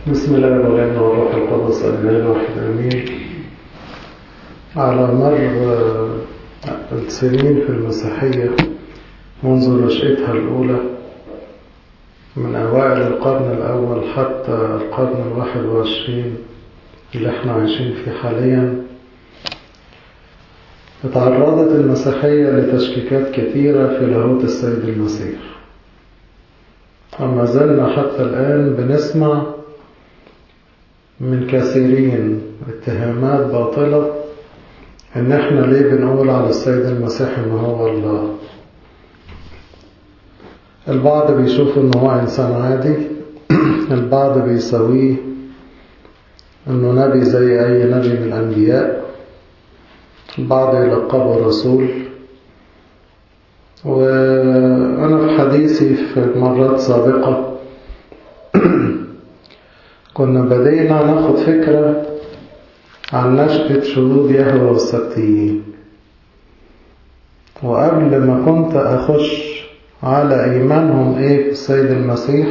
بسم الله الرحمن والروح القدس الإله واحد أمين على مر السنين في المسيحية منذ نشأتها الأولى من أوائل القرن الأول حتى القرن الواحد وعشرين اللي احنا عايشين فيه حاليا تعرضت المسيحية لتشكيكات كثيرة في لاهوت السيد المسيح وما زلنا حتى الآن بنسمع من كثيرين اتهامات باطلة ان احنا ليه بنقول على السيد المسيح ان هو الله البعض بيشوف ان هو انسان عادي البعض بيسويه انه نبي زي اي نبي من الانبياء البعض يلقبه رسول وانا في حديثي في مرات سابقة كنا بدينا ناخد فكرة عن نشأة شذوذ يهوى والسبتيين وقبل ما كنت أخش على إيمانهم إيه في السيد المسيح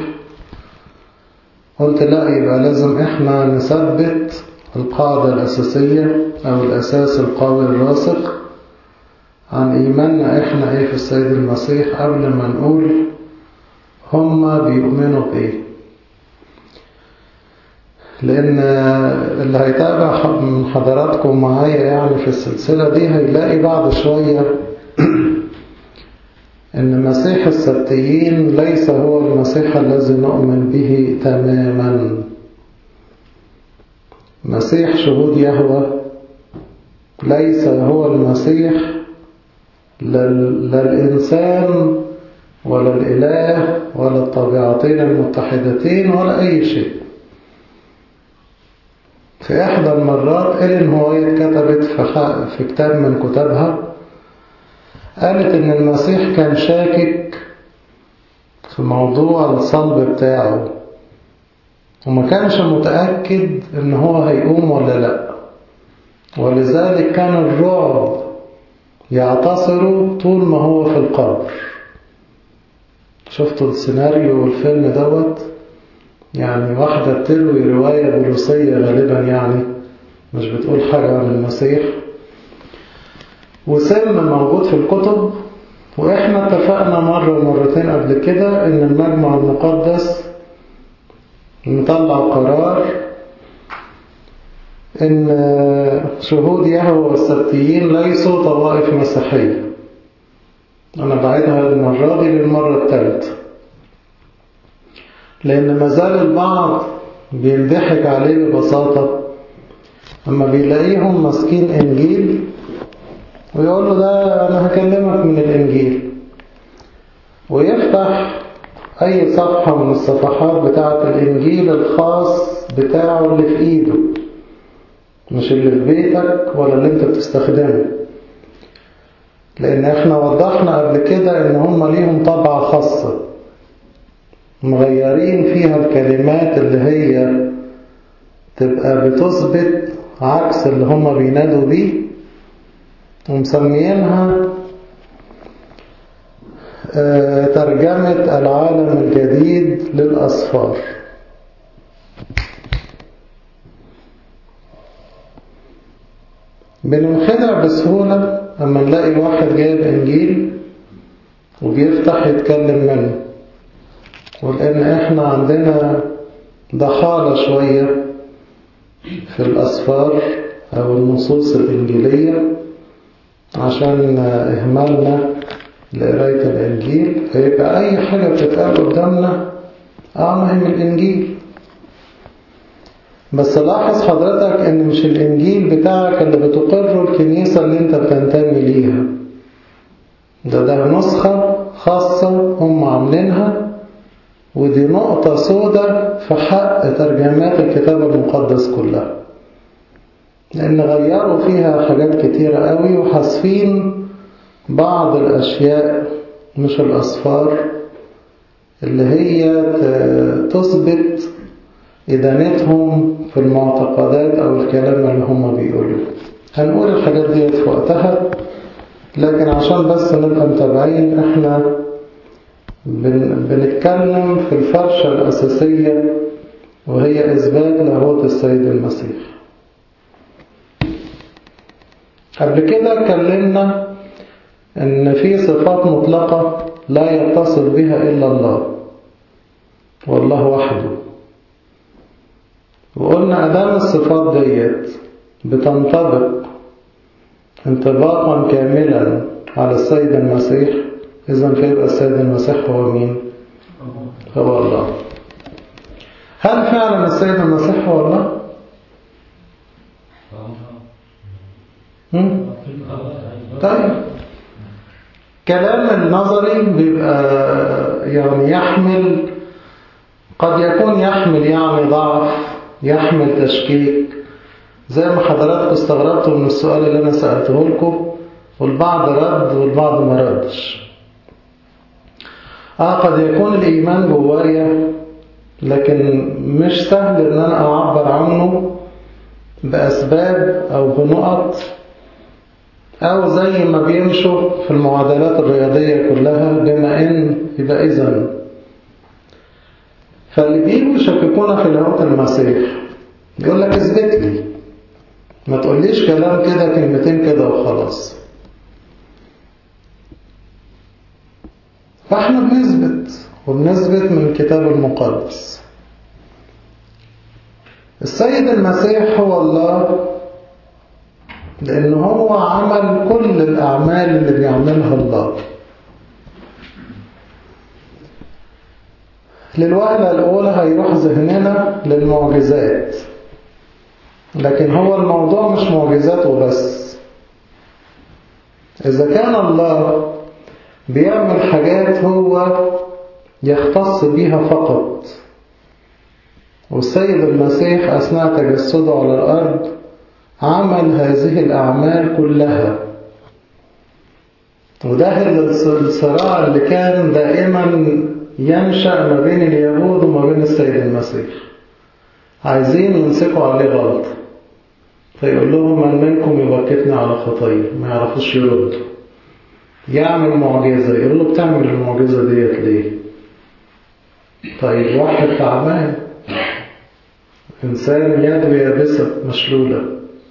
قلت لا يبقى لازم إحنا نثبت القاعدة الأساسية أو الأساس القوي الراسخ عن إيماننا إحنا إيه في السيد المسيح قبل ما نقول هما بيؤمنوا بإيه لأن اللي هيتابع من حضراتكم معايا يعني في السلسلة دي هيلاقي بعد شوية أن مسيح السبتيين ليس هو المسيح الذي نؤمن به تماما مسيح شهود يهوى ليس هو المسيح لا الإنسان ولا الإله ولا الطبيعتين المتحدتين ولا أي شيء في إحدى المرات إلين هوايت كتبت في كتاب من كتابها قالت إن المسيح كان شاكك في موضوع الصلب بتاعه وما كانش متأكد إن هو هيقوم ولا لأ ولذلك كان الرعب يعتصره طول ما هو في القبر شفتوا السيناريو والفيلم دوت يعني واحدة بتروي رواية بوليسية غالبا يعني مش بتقول حاجة عن المسيح وسم موجود في الكتب وإحنا اتفقنا مرة ومرتين قبل كده إن المجمع المقدس مطلع قرار إن شهود يهوى والسبتيين ليسوا طوائف مسيحية أنا بعيدها المرة دي للمرة الثالثة لأن مازال البعض بينضحك عليه ببساطة أما بيلاقيهم ماسكين إنجيل ويقول له ده أنا هكلمك من الإنجيل ويفتح أي صفحة من الصفحات بتاعة الإنجيل الخاص بتاعه اللي في إيده مش اللي في بيتك ولا اللي انت بتستخدمه لأن احنا وضحنا قبل كده إن هم ليهم طبعة خاصة مغيرين فيها الكلمات اللي هي تبقى بتثبت عكس اللي هم بينادوا بيه ومسميينها ترجمة العالم الجديد للأصفار بننخدع بسهولة أما نلاقي واحد جايب إنجيل وبيفتح يتكلم منه ولأن إحنا عندنا ضحالة شوية في الأسفار أو النصوص الإنجيلية عشان إهمالنا لقراية الإنجيل فيبقى أي حاجة بتتقال قدامنا آه ما هي من الإنجيل بس لاحظ حضرتك إن مش الإنجيل بتاعك اللي بتقره الكنيسة اللي أنت بتنتمي ليها ده ده نسخة خاصة هم عاملينها ودي نقطة سودة في حق ترجمات الكتاب المقدس كلها لأن غيروا فيها حاجات كتيرة قوي وحاسفين بعض الأشياء مش الأصفار اللي هي تثبت إدانتهم في المعتقدات أو الكلام اللي هم بيقولوه هنقول الحاجات دي في وقتها لكن عشان بس نبقى متابعين احنا بن... بنتكلم في الفرشة الأساسية وهي إثبات لاهوت السيد المسيح قبل كده اتكلمنا ان في صفات مطلقة لا يتصل بها إلا الله والله وحده وقلنا أدام الصفات ديت بتنطبق انطباقا كاملا على السيد المسيح إذا فيبقى السيد المسيح هو مين؟ هو الله هل فعلا السيد المسيح هو الله؟ هم؟ طيب كلام النظري بيبقى يعني يحمل قد يكون يحمل يعني ضعف يحمل تشكيك زي ما حضراتكم استغربتوا من السؤال اللي أنا سألته لكم والبعض رد والبعض ما ردش آه قد يكون الإيمان جوايا لكن مش سهل إن أنا أعبر عنه بأسباب أو بنقط أو زي ما بيمشوا في المعادلات الرياضية كلها بما إن يبقى إذن فاللي بيجوا يشككونا في لاهوت المسيح يقول لك اثبت لي ما تقوليش كلام كده كلمتين كده وخلاص فاحنا بنثبت وبنثبت من الكتاب المقدس السيد المسيح هو الله لأن هو عمل كل الأعمال اللي بيعملها الله للوهلة الأولى هيروح ذهننا للمعجزات لكن هو الموضوع مش معجزات وبس إذا كان الله بيعمل حاجات هو يختص بيها فقط والسيد المسيح أثناء تجسده على الأرض عمل هذه الأعمال كلها وده الصراع اللي كان دائما ينشأ ما بين اليهود وما بين السيد المسيح عايزين يمسكوا عليه غلط فيقول لهم من منكم يبكتني على خطية ما يعرفوش يردوا يعمل معجزة يقول له بتعمل المعجزة ديت ليه طيب واحد تعبان إنسان يده يابسة مشلولة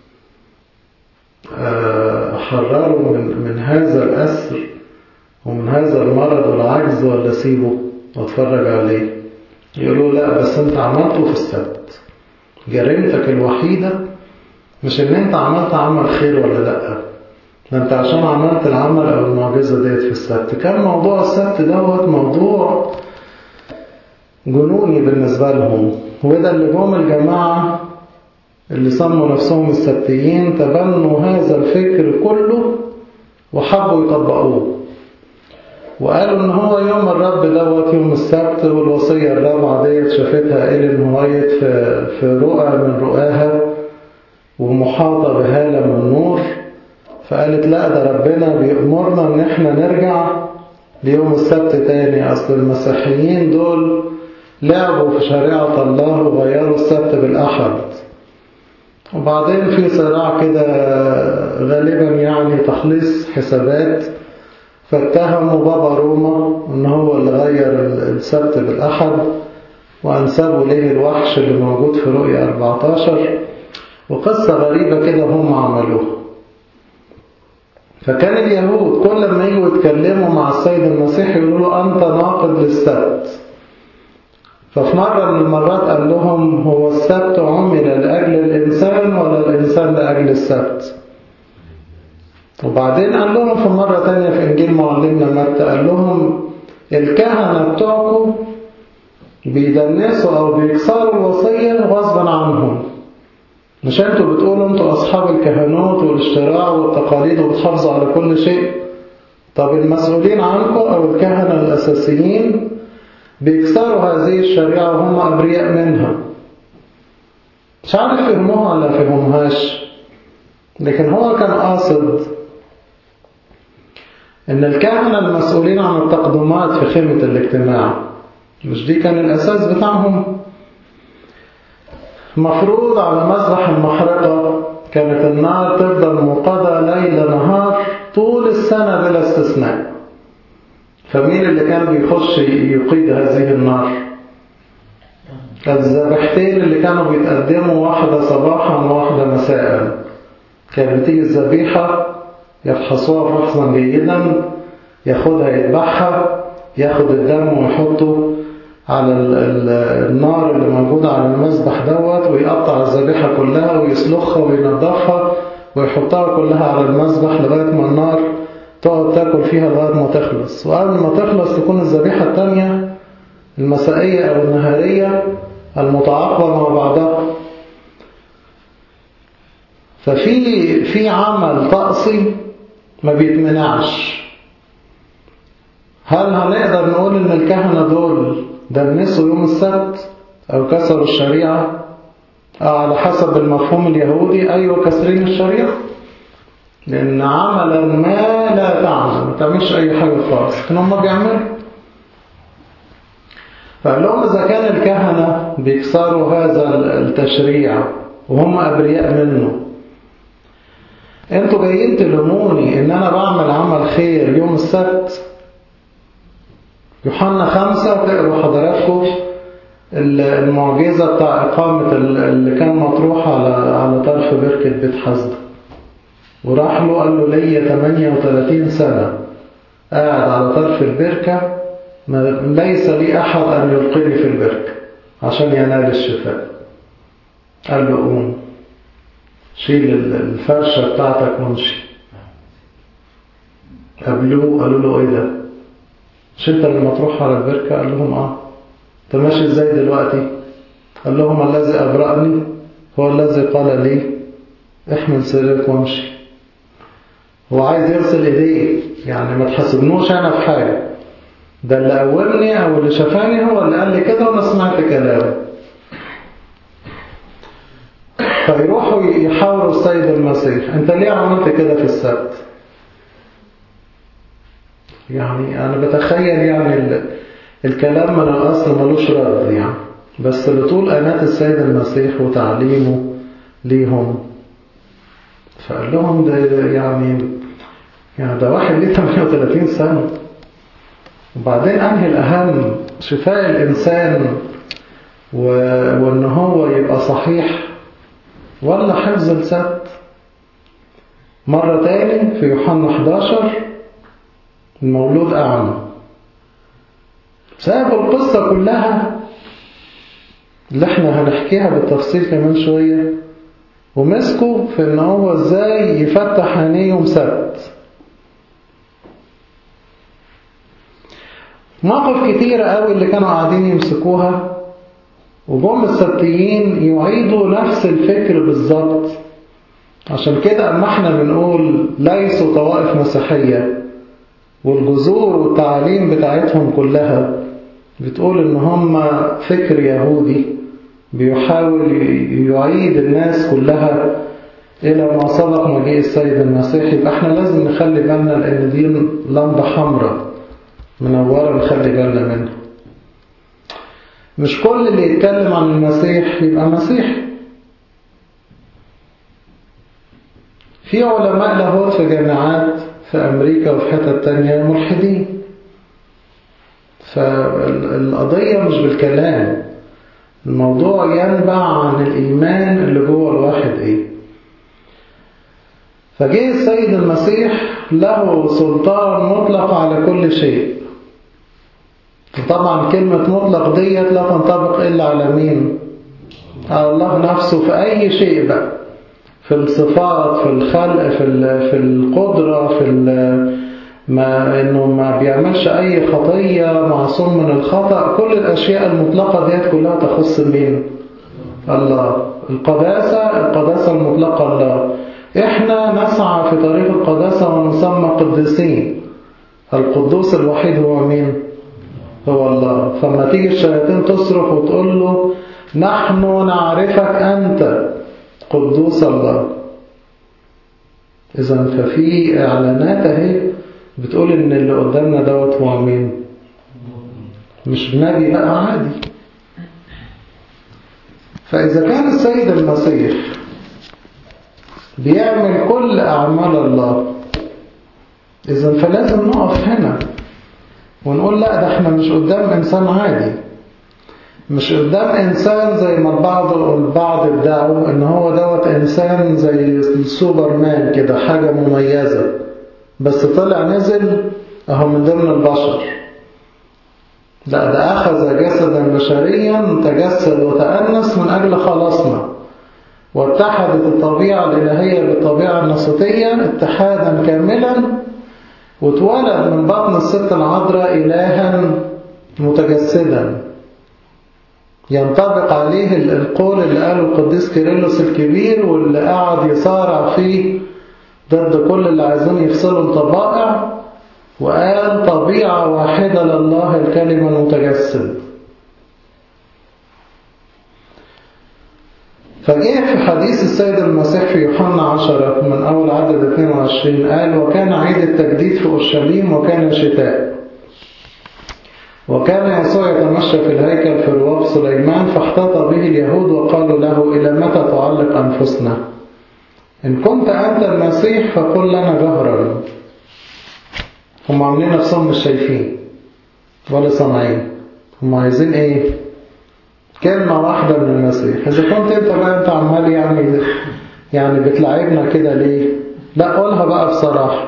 حرره من, من هذا الأسر ومن هذا المرض والعجز ولا سيبه واتفرج عليه يقولوا لا بس انت عملته في السبت جريمتك الوحيدة مش ان انت عملت عمل خير ولا لا ده انت عشان عملت العمل او المعجزة ديت في السبت كان موضوع السبت دوت موضوع جنوني بالنسبة لهم وده اللي جم الجماعة اللي سموا نفسهم السبتيين تبنوا هذا الفكر كله وحبوا يطبقوه وقالوا ان هو يوم الرب دوت يوم السبت والوصية الرابعة ديت شافتها إيلين هوايت في, في رؤى من رؤاها ومحاطة بهالة من نور فقالت لا ده ربنا بيأمرنا ان احنا نرجع ليوم السبت تاني اصل المسيحيين دول لعبوا في شريعة الله وغيروا السبت بالأحد وبعدين في صراع كده غالبا يعني تخليص حسابات فاتهموا بابا روما ان هو اللي غير السبت بالأحد وأنسبوا ليه الوحش اللي موجود في رؤية 14 وقصة غريبة كده هم عملوها فكان اليهود كل ما يجوا يتكلموا مع السيد المسيح يقولوا له أنت ناقض للسبت ففي مرة من المرات قال لهم هو السبت عمل لأجل الإنسان ولا الإنسان لأجل السبت وبعدين قال لهم في مرة تانية في إنجيل معلمنا متى قال لهم الكهنة بتوعكم بيدنسوا أو بيكسروا الوصية غصبا عنهم مش انتوا بتقولوا انتوا أصحاب الكهنوت والاشتراع والتقاليد وبتحافظوا على كل شيء طب المسؤولين عنكم أو الكهنة الأساسيين بيكسروا هذه الشريعة وهم أبرياء منها مش عارف فهموها ولا فهموهاش لكن هو كان قاصد ان الكهنة المسؤولين عن التقدمات في خيمة الاجتماع مش دي كان الأساس بتاعهم مفروض على مذبح المحرقة كانت النار تفضل موقدة ليل نهار طول السنة بلا استثناء فمين اللي كان بيخش يقيد هذه النار الذبحتين اللي كانوا بيتقدموا واحدة صباحا وواحدة مساء كانت بتيجي الذبيحة يفحصوها فحصا جيدا ياخدها يذبحها ياخد الدم ويحطه على النار اللي موجودة على المذبح دوت ويقطع الذبيحة كلها ويسلخها وينظفها ويحطها كلها على المذبح لغاية ما النار تقعد تاكل فيها لغاية ما تخلص وقبل ما تخلص تكون الذبيحة التانية المسائية أو النهارية المتعاقبة مع بعضها ففي في عمل طقسي ما بيتمنعش هل هنقدر نقول ان الكهنة دول دنسوا يوم السبت او كسروا الشريعة على حسب المفهوم اليهودي ايوه كسرين الشريعة لان عملا ما لا تعمل ما تعملش اي حاجة خالص لكن هم بيعملوا فقال لهم اذا كان الكهنة بيكسروا هذا التشريع وهم ابرياء منه انتوا جايين تلوموني ان انا بعمل عمل خير يوم السبت يوحنا خمسة تقروا حضراتكم المعجزة بتاع إقامة اللي كان مطروح على على طرف بركة بيت حزد وراح له قال له ليا 38 سنة قاعد على طرف البركة ليس لي أحد أن يلقني في البركة عشان ينال الشفاء قال له قوم شيل الفرشة بتاعتك وامشي قابلوه قالوا له ايه ده مش انت لما تروح على البركة قال لهم اه انت ماشي ازاي دلوقتي قال لهم الذي أبرأني هو الذي قال لي احمل سريرك وامشي هو عايز يغسل ايديه يعني ما تحاسبنوش انا في حاجة ده اللي قومني او اللي شفاني هو اللي قال لي كده وانا سمعت كلامه فيروحوا يحاوروا السيد المسيح انت ليه عملت كده في السبت يعني انا بتخيل يعني الكلام من الاصل ملوش رد يعني بس لطول انات السيد المسيح وتعليمه ليهم فقال لهم ده يعني يعني ده واحد ليه 38 سنة وبعدين أنهي الأهم شفاء الإنسان و... وإن هو يبقى صحيح ولا حفظ السبت مرة تاني في يوحنا 11 المولود أعمى سابوا القصة كلها اللي احنا هنحكيها بالتفصيل كمان شوية ومسكوا في ان هو ازاي يفتح عينيه يوم سبت مواقف كتيرة قوي اللي كانوا قاعدين يمسكوها وجم السبتيين يعيدوا نفس الفكر بالظبط عشان كده اما احنا بنقول ليسوا طوائف مسيحية والجذور والتعاليم بتاعتهم كلها بتقول ان هم فكر يهودي بيحاول يعيد الناس كلها إلى ما سبق مجيء السيد المسيح يبقى احنا لازم نخلي بالنا لأن دي لمبة حمراء منورة نخلي بالنا منها مش كل اللي يتكلم عن المسيح يبقى مسيح في علماء لاهوت في جامعات في أمريكا وفي حتت تانية ملحدين فالقضية مش بالكلام الموضوع ينبع عن الإيمان اللي جوه الواحد إيه فجه السيد المسيح له سلطان مطلق على كل شيء طبعا كلمة مطلق ديت لا تنطبق إلا على مين على الله نفسه في أي شيء بقى في الصفات في الخلق في في القدرة في ما إنه ما بيعملش أي خطية معصوم من الخطأ كل الأشياء المطلقة ديت كلها تخص مين الله القداسة القداسة المطلقة الله إحنا نسعى في طريق القداسة ونسمى قديسين القدوس الوحيد هو مين هو الله فما تيجي الشياطين تصرخ وتقول له نحن نعرفك أنت قدوس الله إذا ففي إعلانات اهي بتقول إن اللي قدامنا دوت هو مين مش نبي بقى عادي فإذا كان السيد المسيح بيعمل كل أعمال الله إذا فلازم نقف هنا ونقول لا ده احنا مش قدام إنسان عادي مش قدام إنسان زي ما البعض البعض ادعوا إن هو دوت إنسان زي السوبرمان كده حاجة مميزة بس طلع نزل أهو من ضمن البشر لا ده أخذ جسدا بشريا تجسد وتأنس من أجل خلاصنا واتحدت الطبيعة الإلهية بالطبيعة النسوتية اتحادا كاملا واتولد من بطن الست العذراء إلها متجسدا ينطبق عليه القول اللي قاله القديس كيرلس الكبير واللي قعد يصارع فيه ضد كل اللي عايزين يفصلوا الطبائع وقال طبيعة واحدة لله الكلمة المتجسد فجاء في حديث السيد المسيح في يوحنا 10 من أول عدد 22 قال وكان عيد التجديد في أورشليم وكان شتاء وكان يسوع يتمشى في الهيكل في رواب سليمان فاحتاط به اليهود وقالوا له إلى متى تعلق أنفسنا إن كنت أنت المسيح فقل لنا جهرا هم عاملين نفسهم مش شايفين ولا سامعين هم عايزين ايه كلمة واحدة من المسيح إذا كنت أنت بقى أنت عمال يعني يعني بتلعبنا كده ليه لا قولها بقى بصراحة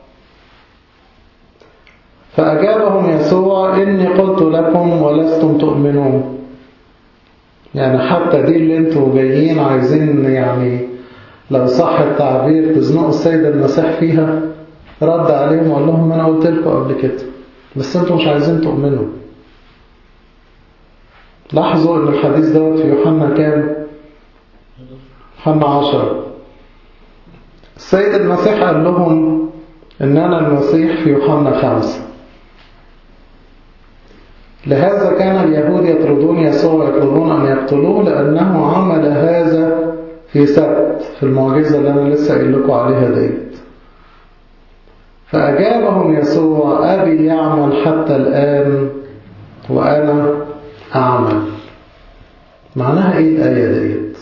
فأجابهم يسوع إني قلت لكم ولستم تؤمنون يعني حتى دي اللي انتوا جايين عايزين يعني لو صح التعبير تزنقوا السيد المسيح فيها رد عليهم وقال لهم أنا قلت لكم قبل كده بس انتوا مش عايزين تؤمنوا لاحظوا ان الحديث دوت في يوحنا كام يوحنا عشرة السيد المسيح قال لهم ان انا المسيح في يوحنا خمسة لهذا كان اليهود يطردون يسوع ويطلبون ان يقتلوه لانه عمل هذا في سبت في المعجزة اللي انا لسه قايل لكم عليها ديت فأجابهم يسوع أبي يعمل حتى الآن وأنا أعمل معناها إيه الآية ديت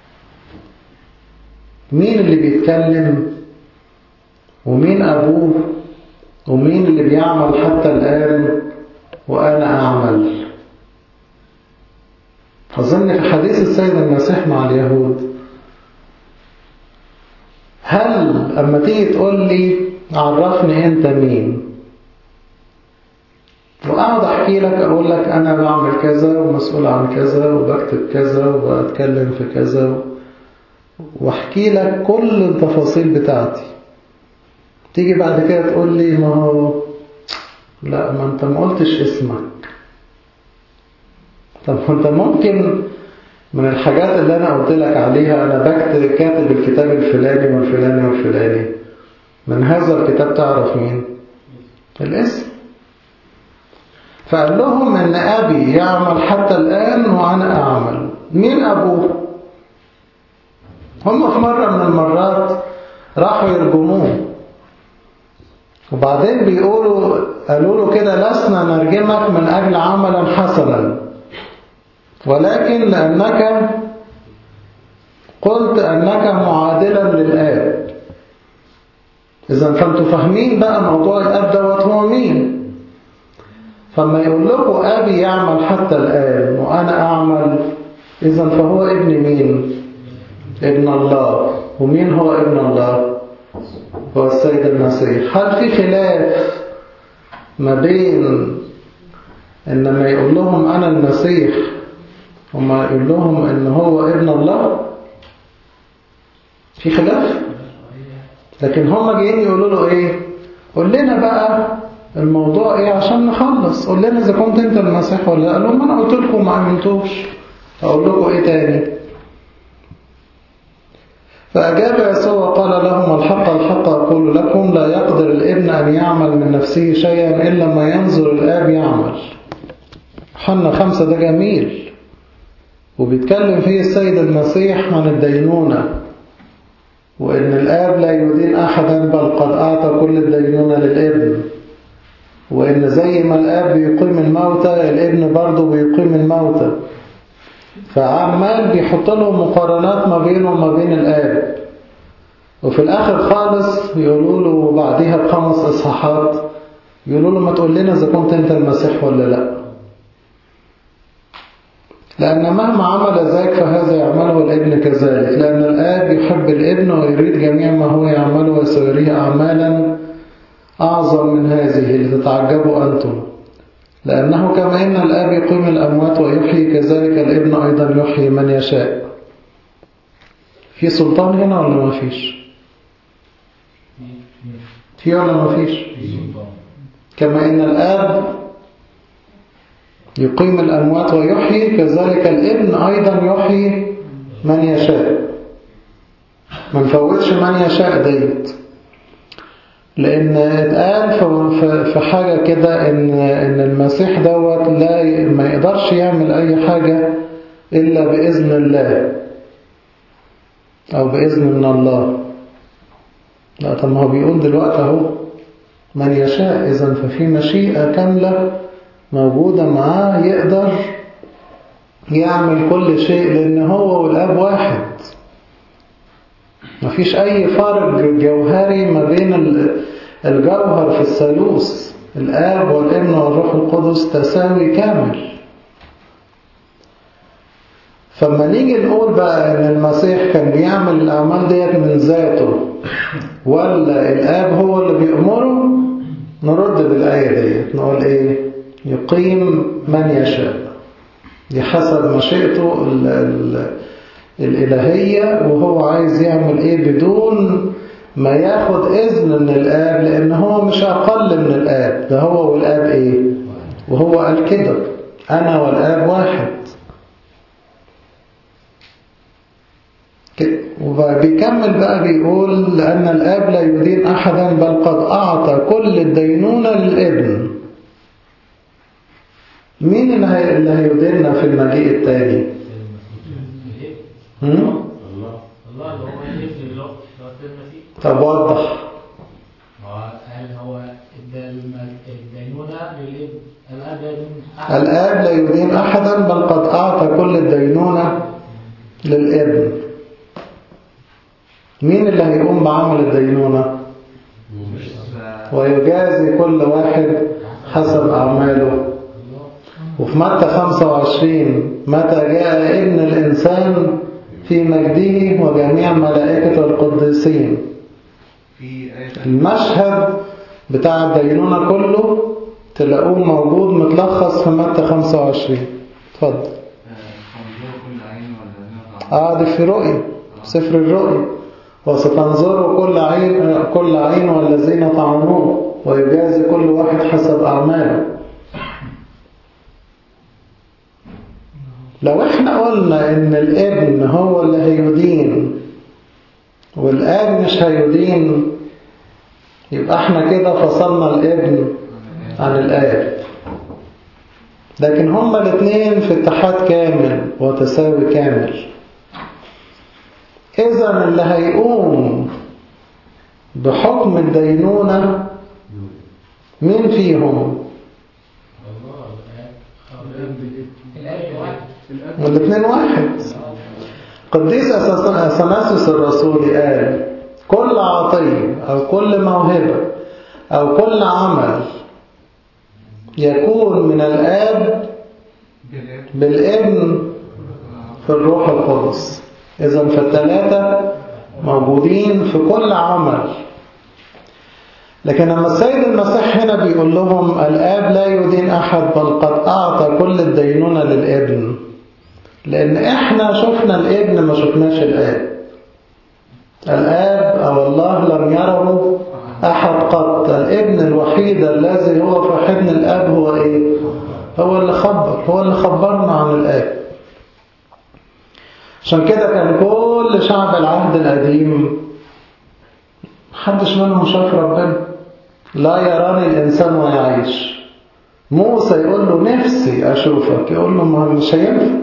مين اللي بيتكلم ومين أبوه ومين اللي بيعمل حتى الآن وأنا أعمل أظن في حديث السيد المسيح مع اليهود هل أما تيجي تقول لي عرفني أنت مين وأقعد أحكي لك أقول لك أنا بعمل كذا ومسؤول عن كذا وبكتب كذا وبتكلم في كذا وأحكي لك كل التفاصيل بتاعتي تيجي بعد كده تقول لي ما هو لا ما أنت ما قلتش اسمك طب أنت ممكن من الحاجات اللي أنا قلت لك عليها أنا بكتب كاتب الكتاب الفلاني والفلاني والفلاني من هذا الكتاب تعرف مين الاسم فقال لهم ان ابي يعمل حتى الان وانا اعمل مين ابوه هم في مرة من المرات راحوا يرجموه وبعدين بيقولوا قالوا له كده لسنا نرجمك من اجل عملا حسنا ولكن لانك قلت انك معادلا للاب إذا فأنتوا فاهمين بقى موضوع الأب دوت هو مين فما يقول لكم أبي يعمل حتى الآن وأنا أعمل إذا فهو ابن مين ابن الله ومين هو ابن الله هو السيد المسيح هل في خلاف ما بين إنما يقول لهم أنا المسيح وما يقول لهم إن هو ابن الله في خلاف لكن هم جايين يقولوا له ايه قول لنا بقى الموضوع ايه عشان نخلص قول لنا اذا كنت انت المسيح ولا لا قال لهم انا قلت لكم ما امنتوش اقول لكم ايه تاني فأجاب يسوع قال لهم الحق الحق أقول لكم لا يقدر الابن أن يعمل من نفسه شيئا إلا ما ينظر الآب يعمل حنا خمسة ده جميل وبيتكلم فيه السيد المسيح عن الدينونة وإن الآب لا يدين أحدا بل قد أعطى كل الدينونة للابن وإن زي ما الآب بيقيم الموتى الابن برضه بيقيم الموتى فعمال بيحط لهم مقارنات ما بينه وما بين الآب وفي الآخر خالص يقولوا له بعديها بخمس إصحاحات يقولوا له ما تقول لنا إذا كنت أنت المسيح ولا لا لأن مهما عمل ذاك فهذا يعمله الابن كذلك لأن الآب يحب الابن ويريد جميع ما هو يعمله ويسيريه أعمالا أعظم من هذه لتتعجبوا أنتم لأنه كما إن الآب يقيم الأموات ويحيي كذلك الابن أيضا يحيي من يشاء في سلطان هنا ولا ما فيش في ولا ما فيش كما إن الآب يقيم الأموات ويحيي كذلك الابن أيضا يحيي من يشاء ما نفوتش من يشاء ديت لأن اتقال في حاجة كده إن, إن المسيح دوت لا ما يقدرش يعمل أي حاجة إلا بإذن الله أو بإذن من الله لا طب ما هو بيقول دلوقتي أهو من يشاء إذا ففي مشيئة كاملة موجودة معاه يقدر يعمل كل شيء لأن هو والآب واحد مفيش أي فرق جوهري ما بين الجوهر في الثالوث الآب والابن والروح القدس تساوي كامل فما نيجي نقول بقى ان المسيح كان بيعمل الاعمال ديت من ذاته ولا الاب هو اللي بيأمره نرد بالايه ديت نقول ايه يقيم من يشاء دي حسب مشيئته ال ال الإلهية وهو عايز يعمل إيه بدون ما ياخد إذن من الآب لأن هو مش أقل من الآب ده هو والآب إيه وهو قال كده أنا والآب واحد وبيكمل بقى بيقول لأن الآب لا يدين أحدا بل قد أعطى كل الدينونة للابن مين اللي اللي هيديننا في المجيء التاني هم؟ الله الله اللي هو الابن اللي هو المسيح طب وضح هو قال هو ادى الم- الدينونة للابن الاب يدين أحد. الآب لا يدين أحدا بل قد أعطى كل الدينونة للابن مين اللي هيقوم بعمل الدينونة ويجازي كل واحد حسب أعماله وفي متى 25 متى جاء ابن الإنسان في مجده وجميع ملائكة القديسين في آية المشهد بتاع الدينونة كله تلاقوه موجود متلخص في متى 25 اتفضل تنظر كل عين والذين تعملون اه دي في رؤيا سفر الرؤيا وستنظر كل عين كل عين والذين طعنوه ويجازي كل واحد حسب أعماله لو احنا قلنا ان الابن هو اللي هيدين والاب مش هيدين يبقى احنا كده فصلنا الابن عن الاب لكن هما الاثنين في اتحاد كامل وتساوي كامل إذا اللي هيقوم بحكم الدينونة مين فيهم؟ الله الاب الاب واحد الاثنين واحد قديس أساس- أثناسيوس الرسولي قال كل عطية أو كل موهبة أو كل عمل يكون من الآب بالآب بالابن في الروح القدس إذا فالثلاثة موجودين في كل عمل لكن لما السيد المسيح هنا بيقول لهم الآب لا يدين أحد بل قد أعطى كل الدينونة للابن لأن إحنا شفنا الابن ما شفناش الآب الآب أو الله لم يره أحد قط الابن الوحيد الذي هو في حضن الآب هو إيه؟ هو اللي خبر هو اللي خبرنا عن الآب عشان كده كان كل شعب العهد القديم محدش منهم شاف ربنا لا يراني الإنسان ويعيش موسى يقول له نفسي أشوفك يقول له ما مش هينفع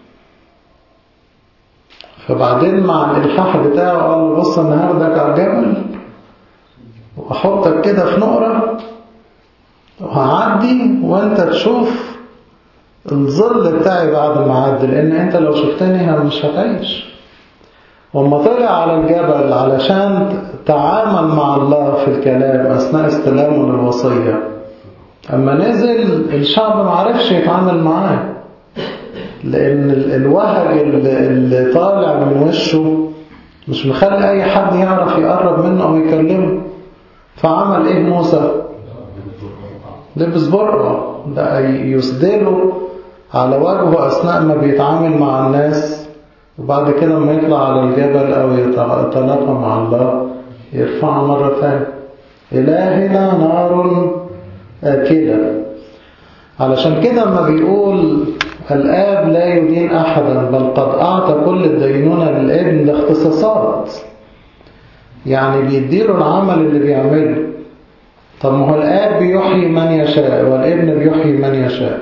فبعدين مع الإلحاح بتاعه قال له بص أنا هاخدك على الجبل وأحطك كده في نقرة وهعدي وأنت تشوف الظل بتاعي بعد ما عدي لأن أنت لو شفتني أنا مش هتعيش وما طلع على الجبل علشان تعامل مع الله في الكلام أثناء استلامه للوصية أما نزل الشعب ما عرفش يتعامل معاه لأن ال- الوهج اللي اللي طالع من وشه مش مخلي أي حد يعرف يقرب منه أو يكلمه فعمل إيه موسى؟ لبس برقع ده يسدله على وجهه أثناء ما بيتعامل مع الناس وبعد كده لما يطلع على الجبل أو يتع- يتلاقى مع الله يرفعه مرة ثانية إلهنا نار آكلة علشان كده لما بيقول الآب لا يدين أحدا بل قد أعطى كل الدينونة للابن لاختصاصات يعني بيديله العمل اللي بيعمله طب ما هو الآب بيحيي من يشاء والابن بيحيي من يشاء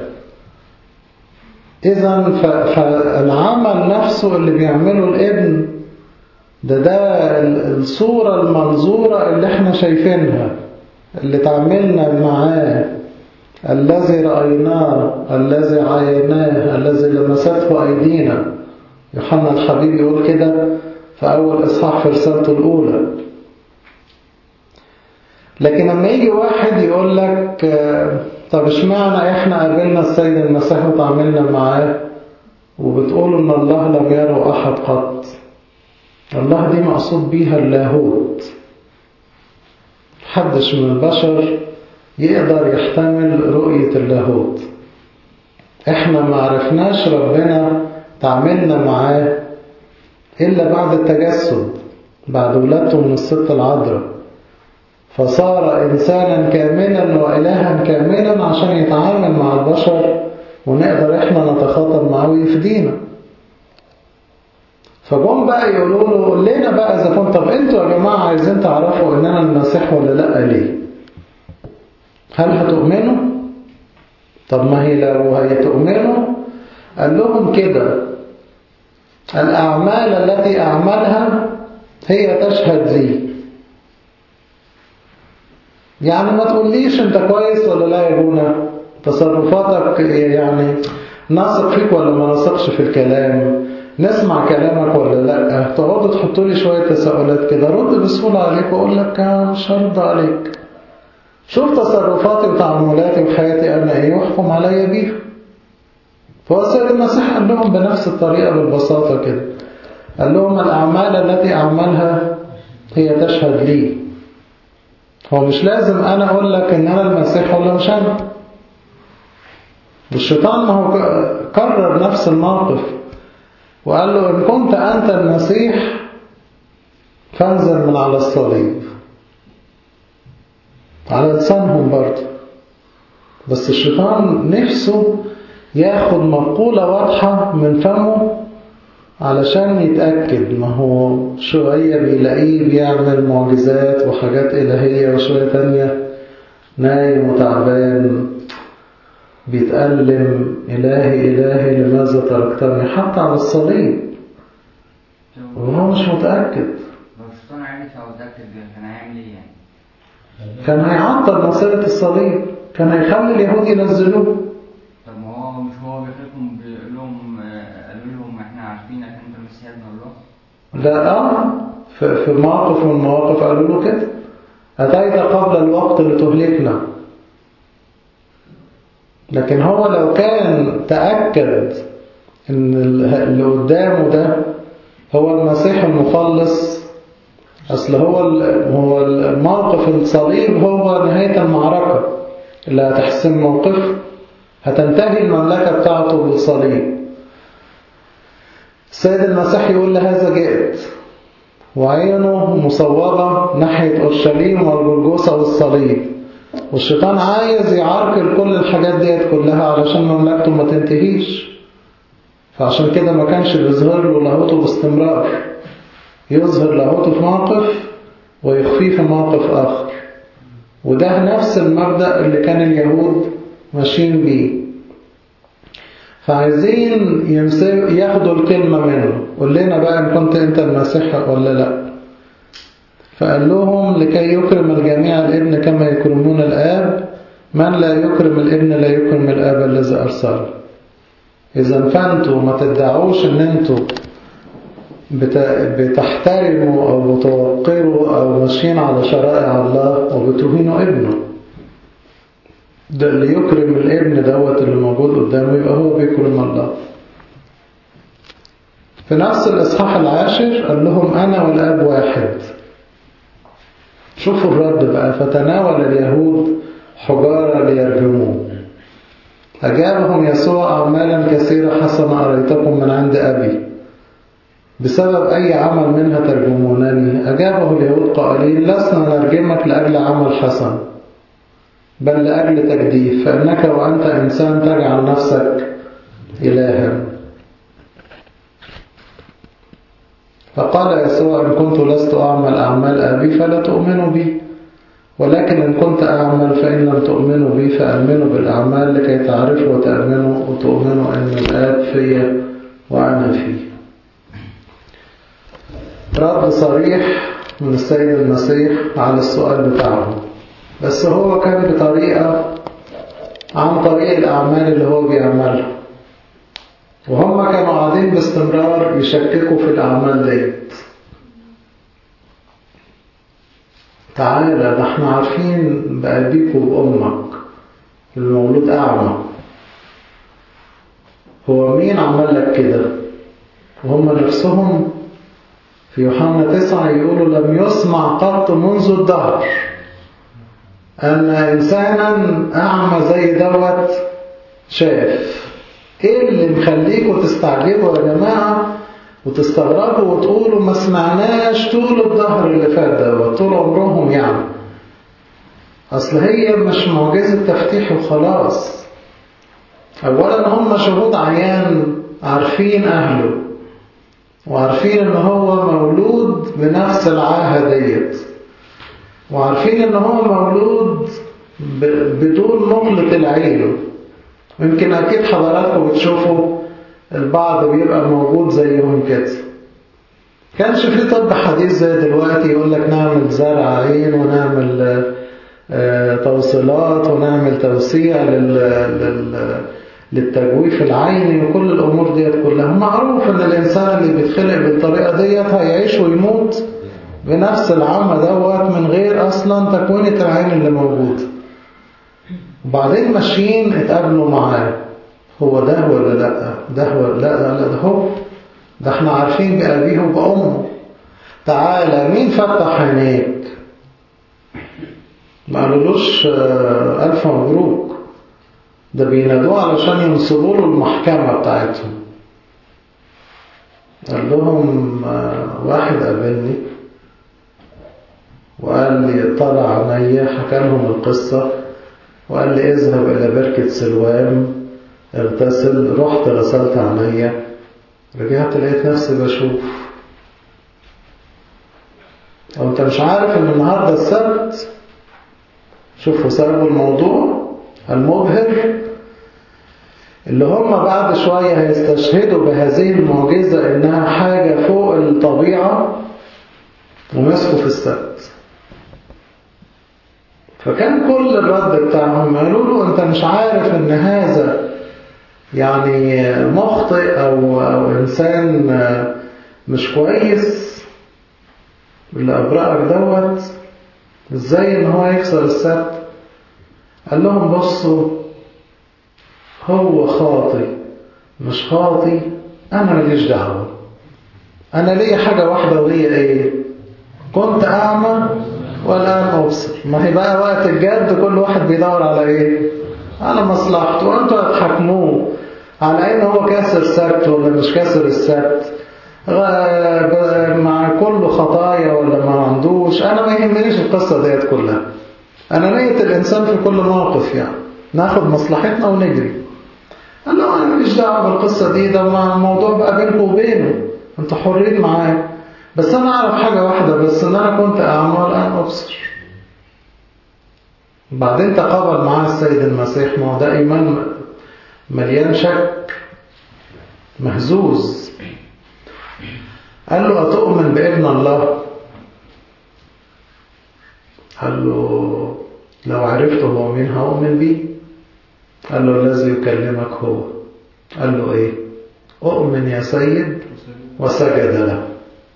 إذا ف- فالعمل نفسه اللي بيعمله الابن ده ده ال- الصورة المنظورة اللي احنا شايفينها اللي تعملنا معاه الذي رأيناه الذي عايناه الذي لمسته أيدينا يوحنا الحبيب يقول كده في أول إصحاح في رسالته الأولى لكن لما يجي واحد يقول لك آه، طب اشمعنى احنا قابلنا السيد المسيح وتعاملنا معاه وبتقولوا ان الله لم يره احد قط الله دي مقصود بيها اللاهوت محدش من البشر يقدر يحتمل رؤية اللاهوت احنا ما عرفناش ربنا تعاملنا معاه إلا بعد التجسد بعد ولادته من الست العذراء فصار إنسانا كاملا وإلها كاملا عشان يتعامل مع البشر ونقدر إحنا نتخاطب معاه ويفدينا فجم بقى يقولوا له قول لنا بقى إذا كنت طب أنتوا يا جماعة عايزين تعرفوا إننا المسيح ولا لأ ليه؟ هل هتؤمنوا؟ طب ما هي لو هتؤمنوا قال لهم كده الأعمال التي أعملها هي تشهد لي يعني ما تقوليش انت كويس ولا لا يا ابونا تصرفاتك يعني نثق فيك ولا ما نثقش في الكلام نسمع كلامك ولا لا تقعدوا تحطوا لي شويه تساؤلات كده رد بسهوله عليك واقول لك آه، مش هرد عليك شوف تصرفاتي وتعاملاتي وحياتي انا ايه واحكم عليا بيها فهو السيد المسيح قال لهم بنفس الطريقه بالبساطه كده قال لهم الاعمال التي اعملها هي تشهد لي هو مش لازم انا اقول لك ان انا المسيح ولا مش انا والشيطان ما هو ك- كرر نفس الموقف وقال له ان كنت انت المسيح فانزل من على الصليب على لسانهم برضه بس الشيطان نفسه ياخد مقولة واضحة من فمه علشان يتأكد ما هو شوية بيلاقيه بيعمل معجزات وحاجات إلهية وشوية تانية نايم وتعبان بيتألم إلهي إلهي لماذا تركتني حتى على الصليب وهو مش متأكد لو الشيطان عرف او اتاكد كان هيعمل ايه يعني؟ كان هيعطل مسيرة الصليب كان هيخلي اليهود ينزلوه طب ما هو مش هو بيخليكم بيقول لهم آه، قالوا لهم احنا عارفينك انت مسيح ابن الله ده اه في في موقف من المواقف قالوا له كده أتيت قبل الوقت لتهلكنا لكن هو لو كان تأكد إن اللي قدامه ده هو المسيح المخلص أصل هو ال- هو الموقف الصليب هو نهاية المعركة اللي هتحسم موقفه هتنتهي المملكة بتاعته بالصليب السيد المسيح يقول لهذا جئت وعينه مصوبة ناحية أورشليم والجلجوسة والصليب والشيطان عايز يعرقل كل الحاجات ديت كلها علشان مملكته ما تنتهيش فعشان كده ما كانش بيظهر له لاهوته باستمرار يظهر لاهوته في موقف ويخفيه في موقف آخر وده نفس المبدأ اللي كان اليهود ماشيين بيه فعايزين يمسك ياخدوا الكلمة منه قول لنا بقى إن كنت أنت المسيح ولا لا فقال لهم لكي يكرم الجميع الابن كما يكرمون الآب من لا يكرم الابن لا يكرم الآب الذي أرسله إذا فأنتوا ما تدعوش إن أنتوا بت- بتحترموا أو بتوقروا أو ماشيين على شرائع الله وبتهينوا ابنه ده اللي يكرم الابن دوت اللي موجود قدامه يبقى هو بيكرم الله في نفس الإصحاح العاشر قال لهم أنا والآب واحد شوفوا الرد بقى فتناول اليهود حجارة ليرجموه أجابهم يسوع أعمالا كثيرة حسنة أريتكم من عند أبي بسبب أي عمل منها ترجمونني أجابه اليهود قائلين لسنا نرجمك لأجل عمل حسن بل لأجل تجديف فإنك وأنت إنسان تجعل نفسك إلها فقال يسوع إن كنت لست أعمل أعمال أبي فلا تؤمنوا بي ولكن إن كنت أعمل فإن لم تؤمنوا بي فأمنوا بالأعمال لكي تعرفوا وتأمنوا وتؤمنوا أن الآب في وأنا فيه رد صريح من السيد المسيح على السؤال بتاعهم بس هو كان بطريقة عن طريق الأعمال اللي هو بيعملها وهم كانوا قاعدين باستمرار يشككوا في الأعمال ديت تعالى ده احنا عارفين بأبيك وبأمك المولود أعمى هو مين عمل لك كده وهم نفسهم في يوحنا تسعة يقولوا لم يسمع قط منذ الدهر أن إنسانا أعمى زي دوت شاف إيه اللي مخليكوا تستعجبوا يا جماعة وتستغربوا وتقولوا ما سمعناش طول الظهر اللي فات دوت طول عمرهم يعني أصل هي مش معجزة تفتيح وخلاص أولا هم شهود عيان عارفين أهله وعارفين ان هو مولود بنفس العاهة ديت وعارفين ان هو مولود بدون مخلط العين يمكن اكيد حضراتكم بتشوفوا البعض بيبقى موجود زيهم كده كانش في طب حديث زي دلوقتي يقول لك نعمل زرع عين ونعمل توصيلات ونعمل توسيع لل للتجويف العيني وكل الأمور ديت كلها معروف أن الإنسان اللي بيتخلق بالطريقة ديت هيعيش ويموت بنفس العمى دوت من غير أصلا تكوينة العين اللي موجودة وبعدين ماشيين اتقابلوا معاه هو ده ولا لا ده ولا لا لا لا ده هو ده احنا عارفين بأبيه وبأمه تعالى مين فتح عينيك ما قالولوش ألف مبروك ده بينادوه علشان ينصبوا له المحكمة بتاعتهم قال لهم واحد قابلني وقال لي طلع عينيا حكى لهم القصة وقال لي اذهب إلى بركة سلوان اغتسل رحت غسلت عينيا رجعت لقيت نفسي بشوف وانت مش عارف ان النهاردة السبت شوفوا سبب الموضوع المبهر اللي هم بعد شوية هيستشهدوا بهذه المعجزة إنها حاجة فوق الطبيعة ومسكوا في السبت فكان كل الرد بتاعهم قالوا له أنت مش عارف إن هذا يعني مخطئ أو, أو إنسان مش كويس اللي أبرأك دوت إزاي إن هو يكسر السبت قال لهم بصوا هو خاطي مش خاطي أنا ماليش دعوة أنا ليا حاجة واحدة وهي إيه كنت أعمى والآن أبصر ما هي بقى وقت الجد كل واحد بيدور على إيه على مصلحته وأنتوا هتحكموه على إن هو كاسر سبت ولا مش كاسر السبت مع كل خطايا ولا ما عندوش أنا ما يهمنيش القصة ديت كلها أنا نية الإنسان في كل موقف يعني ناخد مصلحتنا ونجري قال له أنا ماليش دعوة بالقصة دي ده الموضوع بقى بينكم وبينه أنتوا حرين معاه بس أنا أعرف حاجة واحدة بس إن أنا كنت أعمى والآن أبصر بعدين تقابل معاه السيد المسيح ما هو ده إيمان مليان شك مهزوز قال له أتؤمن بابن الله قال له لو عرفت هو مين هؤمن بيه قال له الذي يكلمك هو قال له ايه اؤمن يا سيد وسجد له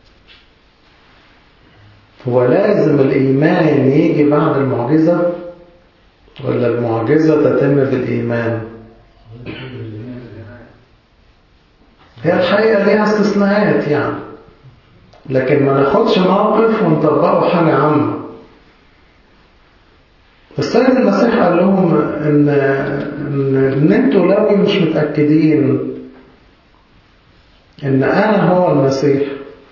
هو لازم الإيمان يجي بعد المعجزة ولا المعجزة تتم بالإيمان هي الحقيقة ليها استثناءات يعني لكن ما ناخدش موقف ونطبقه حاجة عامة السيد المسيح قال لهم إن, إن, إن أنتوا لو مش متأكدين إن أنا هو المسيح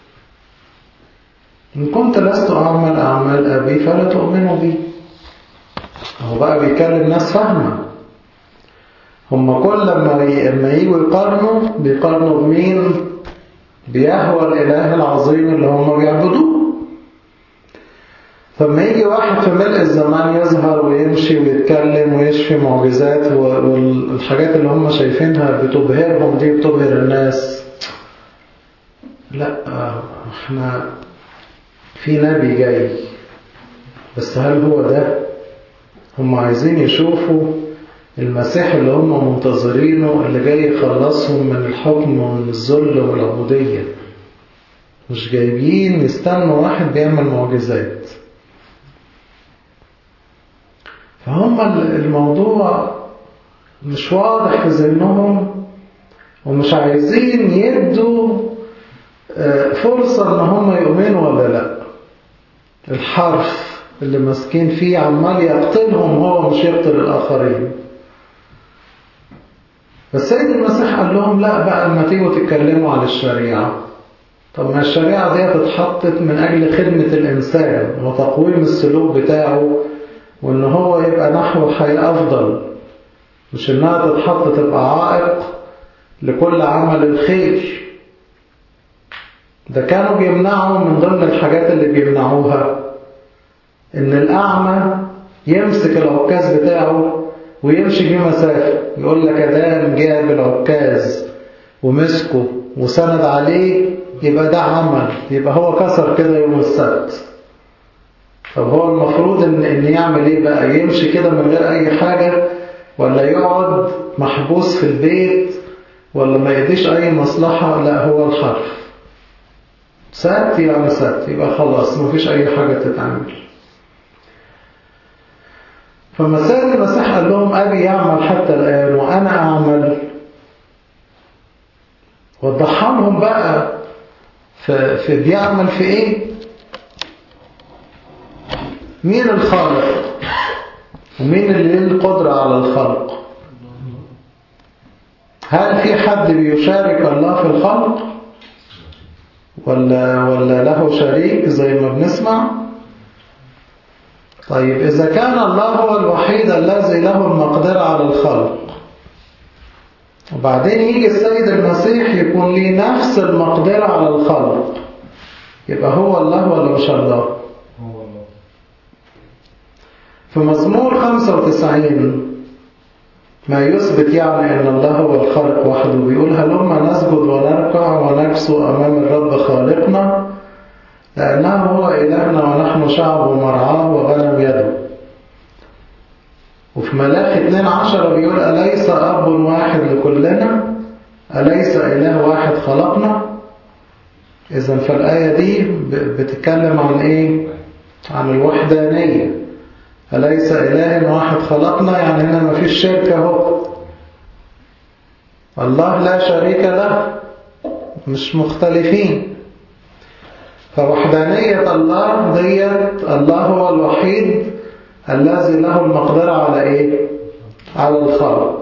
إن كنت لست أعمل أعمال أبي فلا تؤمنوا بي هو بقى بيكلم ناس فاهمة هم كل لما لما يجوا يقارنوا بيقارنوا بمين بيهوى الإله العظيم اللي هم بيعبدوه فلما يجي واحد في ملء الزمان يظهر ويمشي ويتكلم ويشفي معجزات والحاجات اللي هم شايفينها بتبهرهم دي بتبهر الناس لا احنا في نبي جاي بس هل هو ده هم عايزين يشوفوا المسيح اللي هم منتظرينه اللي جاي يخلصهم من الحكم ومن الذل والعبودية مش جايبين يستنوا واحد بيعمل معجزات فهم الموضوع مش واضح في ذهنهم ومش عايزين يدوا فرصة ان هم يؤمنوا ولا لا الحرف اللي ماسكين فيه عمال يقتلهم هو مش يقتل الآخرين فالسيد المسيح قال لهم لا بقى لما تيجوا تتكلموا عن الشريعة طب ما الشريعة دي اتحطت من أجل خدمة الإنسان وتقويم السلوك بتاعه وإن هو يبقى نحو حياة أفضل مش إنها تتحط تبقى عائق لكل عمل الخير ده كانوا بيمنعوا من ضمن الحاجات اللي بيمنعوها إن الأعمى يمسك العكاز بتاعه ويمشي بيه مسافة يقول لك أدام جاب العكاز ومسكه وسند عليه يبقى ده عمل يبقى هو كسر كده يوم السبت طب هو المفروض إن, إن يعمل إيه بقى يمشي كده من غير أي حاجة ولا يقعد محبوس في البيت ولا ما يديش أي مصلحة لا هو الحرف سبت يعني سبت يبقى خلاص مفيش أي حاجة تتعمل فمسائل المسيح قال لهم أبي يعمل حتى الآن وأنا أعمل وضحها لهم بقى في, في بيعمل في إيه مين الخالق ومين اللي له القدرة على الخلق هل في حد بيشارك الله في الخلق ولا, ولا له شريك زي ما بنسمع طيب إذا كان الله هو الوحيد الذي له المقدرة على الخلق وبعدين يجي السيد المسيح يكون ليه نفس المقدرة على الخلق يبقى هو الله ولا مش الله هو الله في مزمور 95 ما يثبت يعني أن الله هو الخالق وحده بيقول هلما نسجد ونركع ونكسو أمام الرب خالقنا لأنه هو إلهنا ونحن شعب مرعاه وغنم يده وفي ملاك 12 بيقول أليس أب واحد لكلنا أليس إله واحد خلقنا إذا فالآية دي بتتكلم عن إيه عن الوحدانية أليس إله واحد خلقنا يعني هنا ما فيش شركة هو الله لا شريك له مش مختلفين فوحدانية الله ديت الله هو الوحيد الذي له المقدرة على إيه؟ على الخلق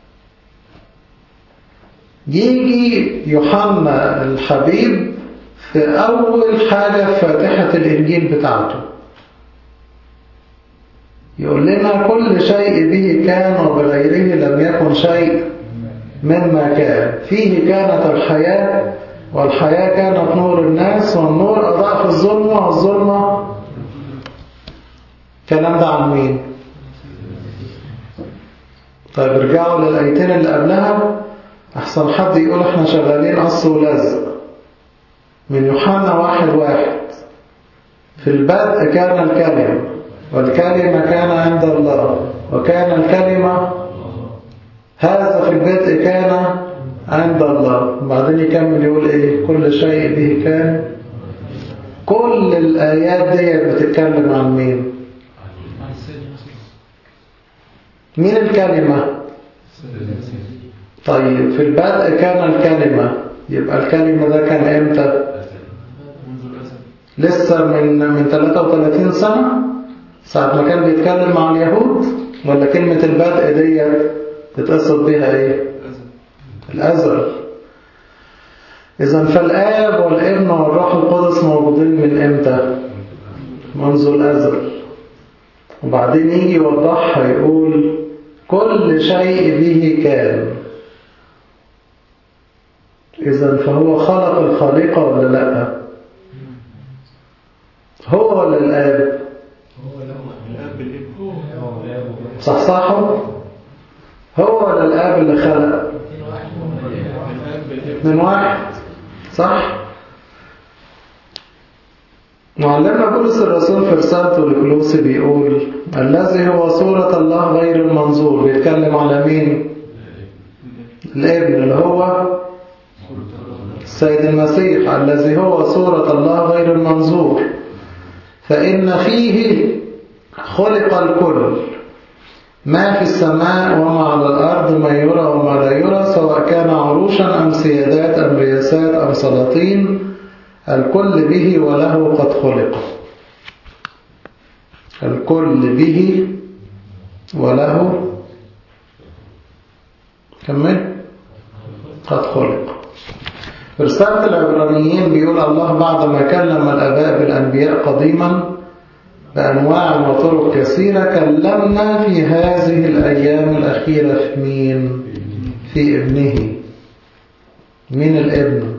يجي يوحنا الحبيب في أول حاجة في فاتحة الإنجيل بتاعته يقول لنا كل شيء به كان وبغيره لم يكن شيء مما كان فيه كانت الحياة والحياة كانت نور الناس والنور أضاء في الظلمة والظلمة الكلام ده عن مين طيب ارجعوا للآيتين اللي قبلها أحسن حد يقول احنا شغالين قص ولزق من يوحنا واحد واحد في البدء كان الكلمة والكلمة كان عند الله وكان الكلمة هذا في البدء كان عند الله بعدين يكمل يقول ايه كل شيء به كان كل الآيات دي بتتكلم عن مين مين الكلمة طيب في البدء كان الكلمة يبقى الكلمة ده كان امتى لسه من من 33 سنة ساعة ما كان بيتكلم مع اليهود ولا كلمة البدء ديت تتقصد بيها ايه الأزل إذا فالآب والابن والروح القدس موجودين من امتى منذ الأزل وبعدين يجي يوضحها يقول كل شيء به كان إذا فهو خلق الخليقة ولا لا هو ولا الآب صح صح هو ولا الآب اللي خلق من واحد صح معلمنا بولس الرسول في رسالته لكلوسي بيقول الذي هو صورة الله غير المنظور بيتكلم على مين الابن اللي هو السيد المسيح الذي هو صورة الله غير المنظور فإن فيه خلق الكل ما في السماء وما على الأرض ما يرى وما لا يرى سواء كان عروشا أم سيادات أم رياسات أم سلاطين الكل به وله قد خلق الكل به وله كمل قد خلق في رسالة العبرانيين بيقول الله بعدما كلم الآباء بالأنبياء قديما بأنواع وطرق كثيرة كلمنا في هذه الأيام الأخيرة في مين؟ في ابنه مين الابن؟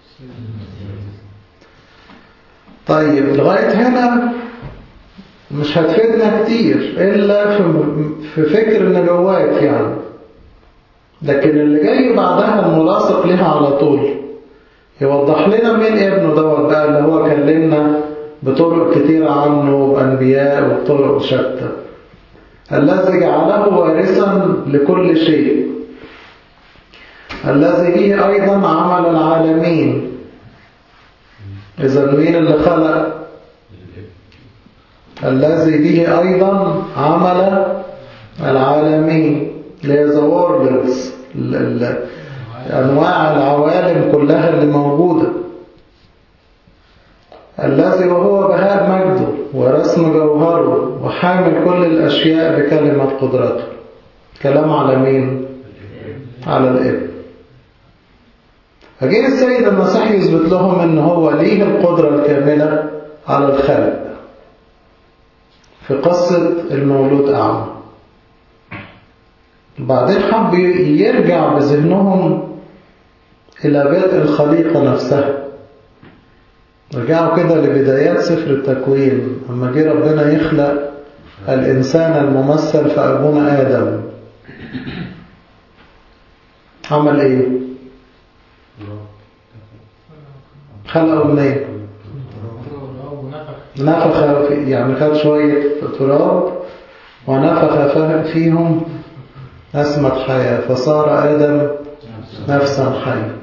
طيب لغاية هنا مش هتفيدنا كتير إلا في فكر النبوات يعني لكن اللي جاي بعدها الملاصق لها على طول يوضح لنا مين ابنه دوت بقى اللي هو كلمنا بطرق كتيرة عنه وبأنبياء وبطرق شتى الذي جعله وارثا لكل شيء الذي به أيضا عمل العالمين إذا مين اللي خلق الذي به أيضا عمل العالمين اللي the worlds أنواع العوالم كلها اللي موجودة الذي وهو بهاء مجده ورسم جوهره وحامل كل الأشياء بكلمة قدرته كلام على مين؟ على الابن فجه السيد المسيح يثبت لهم ان هو ليه القدرة الكاملة على الخلق في قصة المولود أعمى بعدين حب يرجع بذهنهم إلى بدء الخليقة نفسها رجعوا كده لبدايات سفر التكوين لما جه ربنا يخلق الإنسان الممثل في أبونا آدم عمل إيه؟ خلقه منين؟ نفخ في يعني خد شوية تراب ونفخ فيهم نسمة حياة فصار آدم نفسا حيا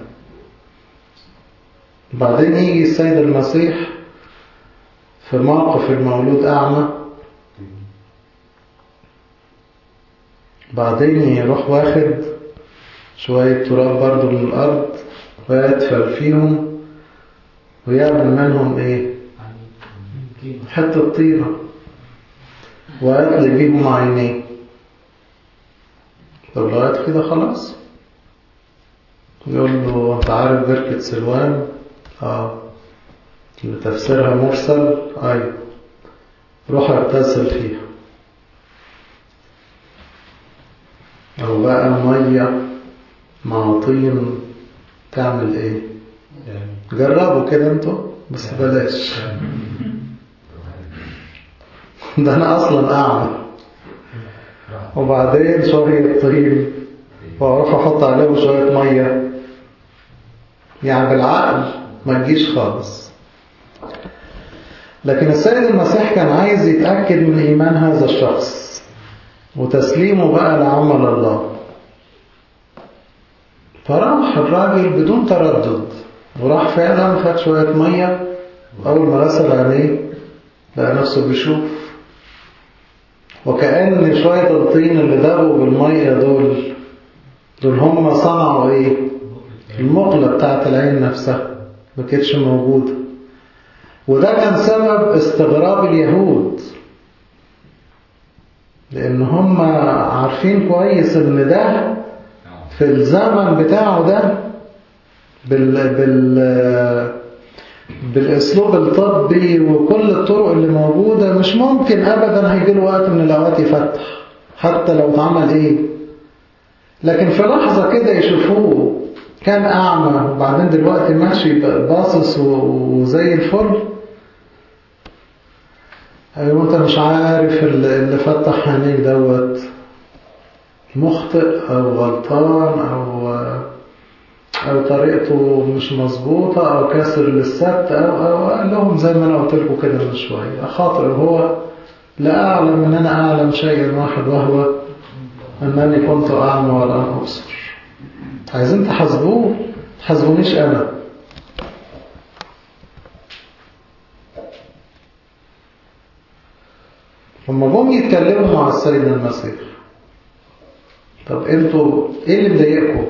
بعدين يجي السيد المسيح في موقف المولود أعمى بعدين يروح واخد شوية تراب برضو من الأرض ويدفل فيهم ويعمل منهم إيه حتة طيبة ويطلي بيهم عينيه طب لغاية كده خلاص يقول له انت عارف بركة سلوان اه اللي تفسيرها مرسل ايوه روح اغتسل فيها او بقى مية مع طين تعمل ايه جربوا كده انتوا بس بلاش ده انا اصلا اعمى وبعدين شوية طين واروح احط عليهم شوية مية يعني بالعقل ما تجيش خالص لكن السيد المسيح كان عايز يتأكد من إيمان هذا الشخص وتسليمه بقى لعمل الله فراح الراجل بدون تردد وراح فعلا خد شوية مية أول ما غسل عينيه لقى نفسه بيشوف وكأن شوية الطين اللي دابوا بالمية دول دول هم صنعوا ايه المقلة بتاعت العين نفسها ما كانتش موجودة وده كان سبب استغراب اليهود لأن هم عارفين كويس إن ده في الزمن بتاعه ده بال بال بالاسلوب الطبي وكل الطرق اللي موجودة مش ممكن ابدا هيجي له وقت من الاوقات يفتح حتى لو اتعمل ايه لكن في لحظة كده يشوفوه كان اعمى وبعدين دلوقتي ماشي باصص وزي الفل ايوه انت مش عارف اللي فتح عينيك دوت مخطئ او غلطان او أو طريقته مش مظبوطة أو كسر للسبت أو, أو قال لهم زي ما أنا قلت لكم كده من شوية خاطر هو لا أعلم أن أنا أعلم شيئا واحد وهو أنني كنت أعلم ولا أنا أبصر عايزين تحاسبوه تحاسبونيش أنا لما جم يتكلموا مع السيد المسيح طب انتوا ايه اللي مضايقكم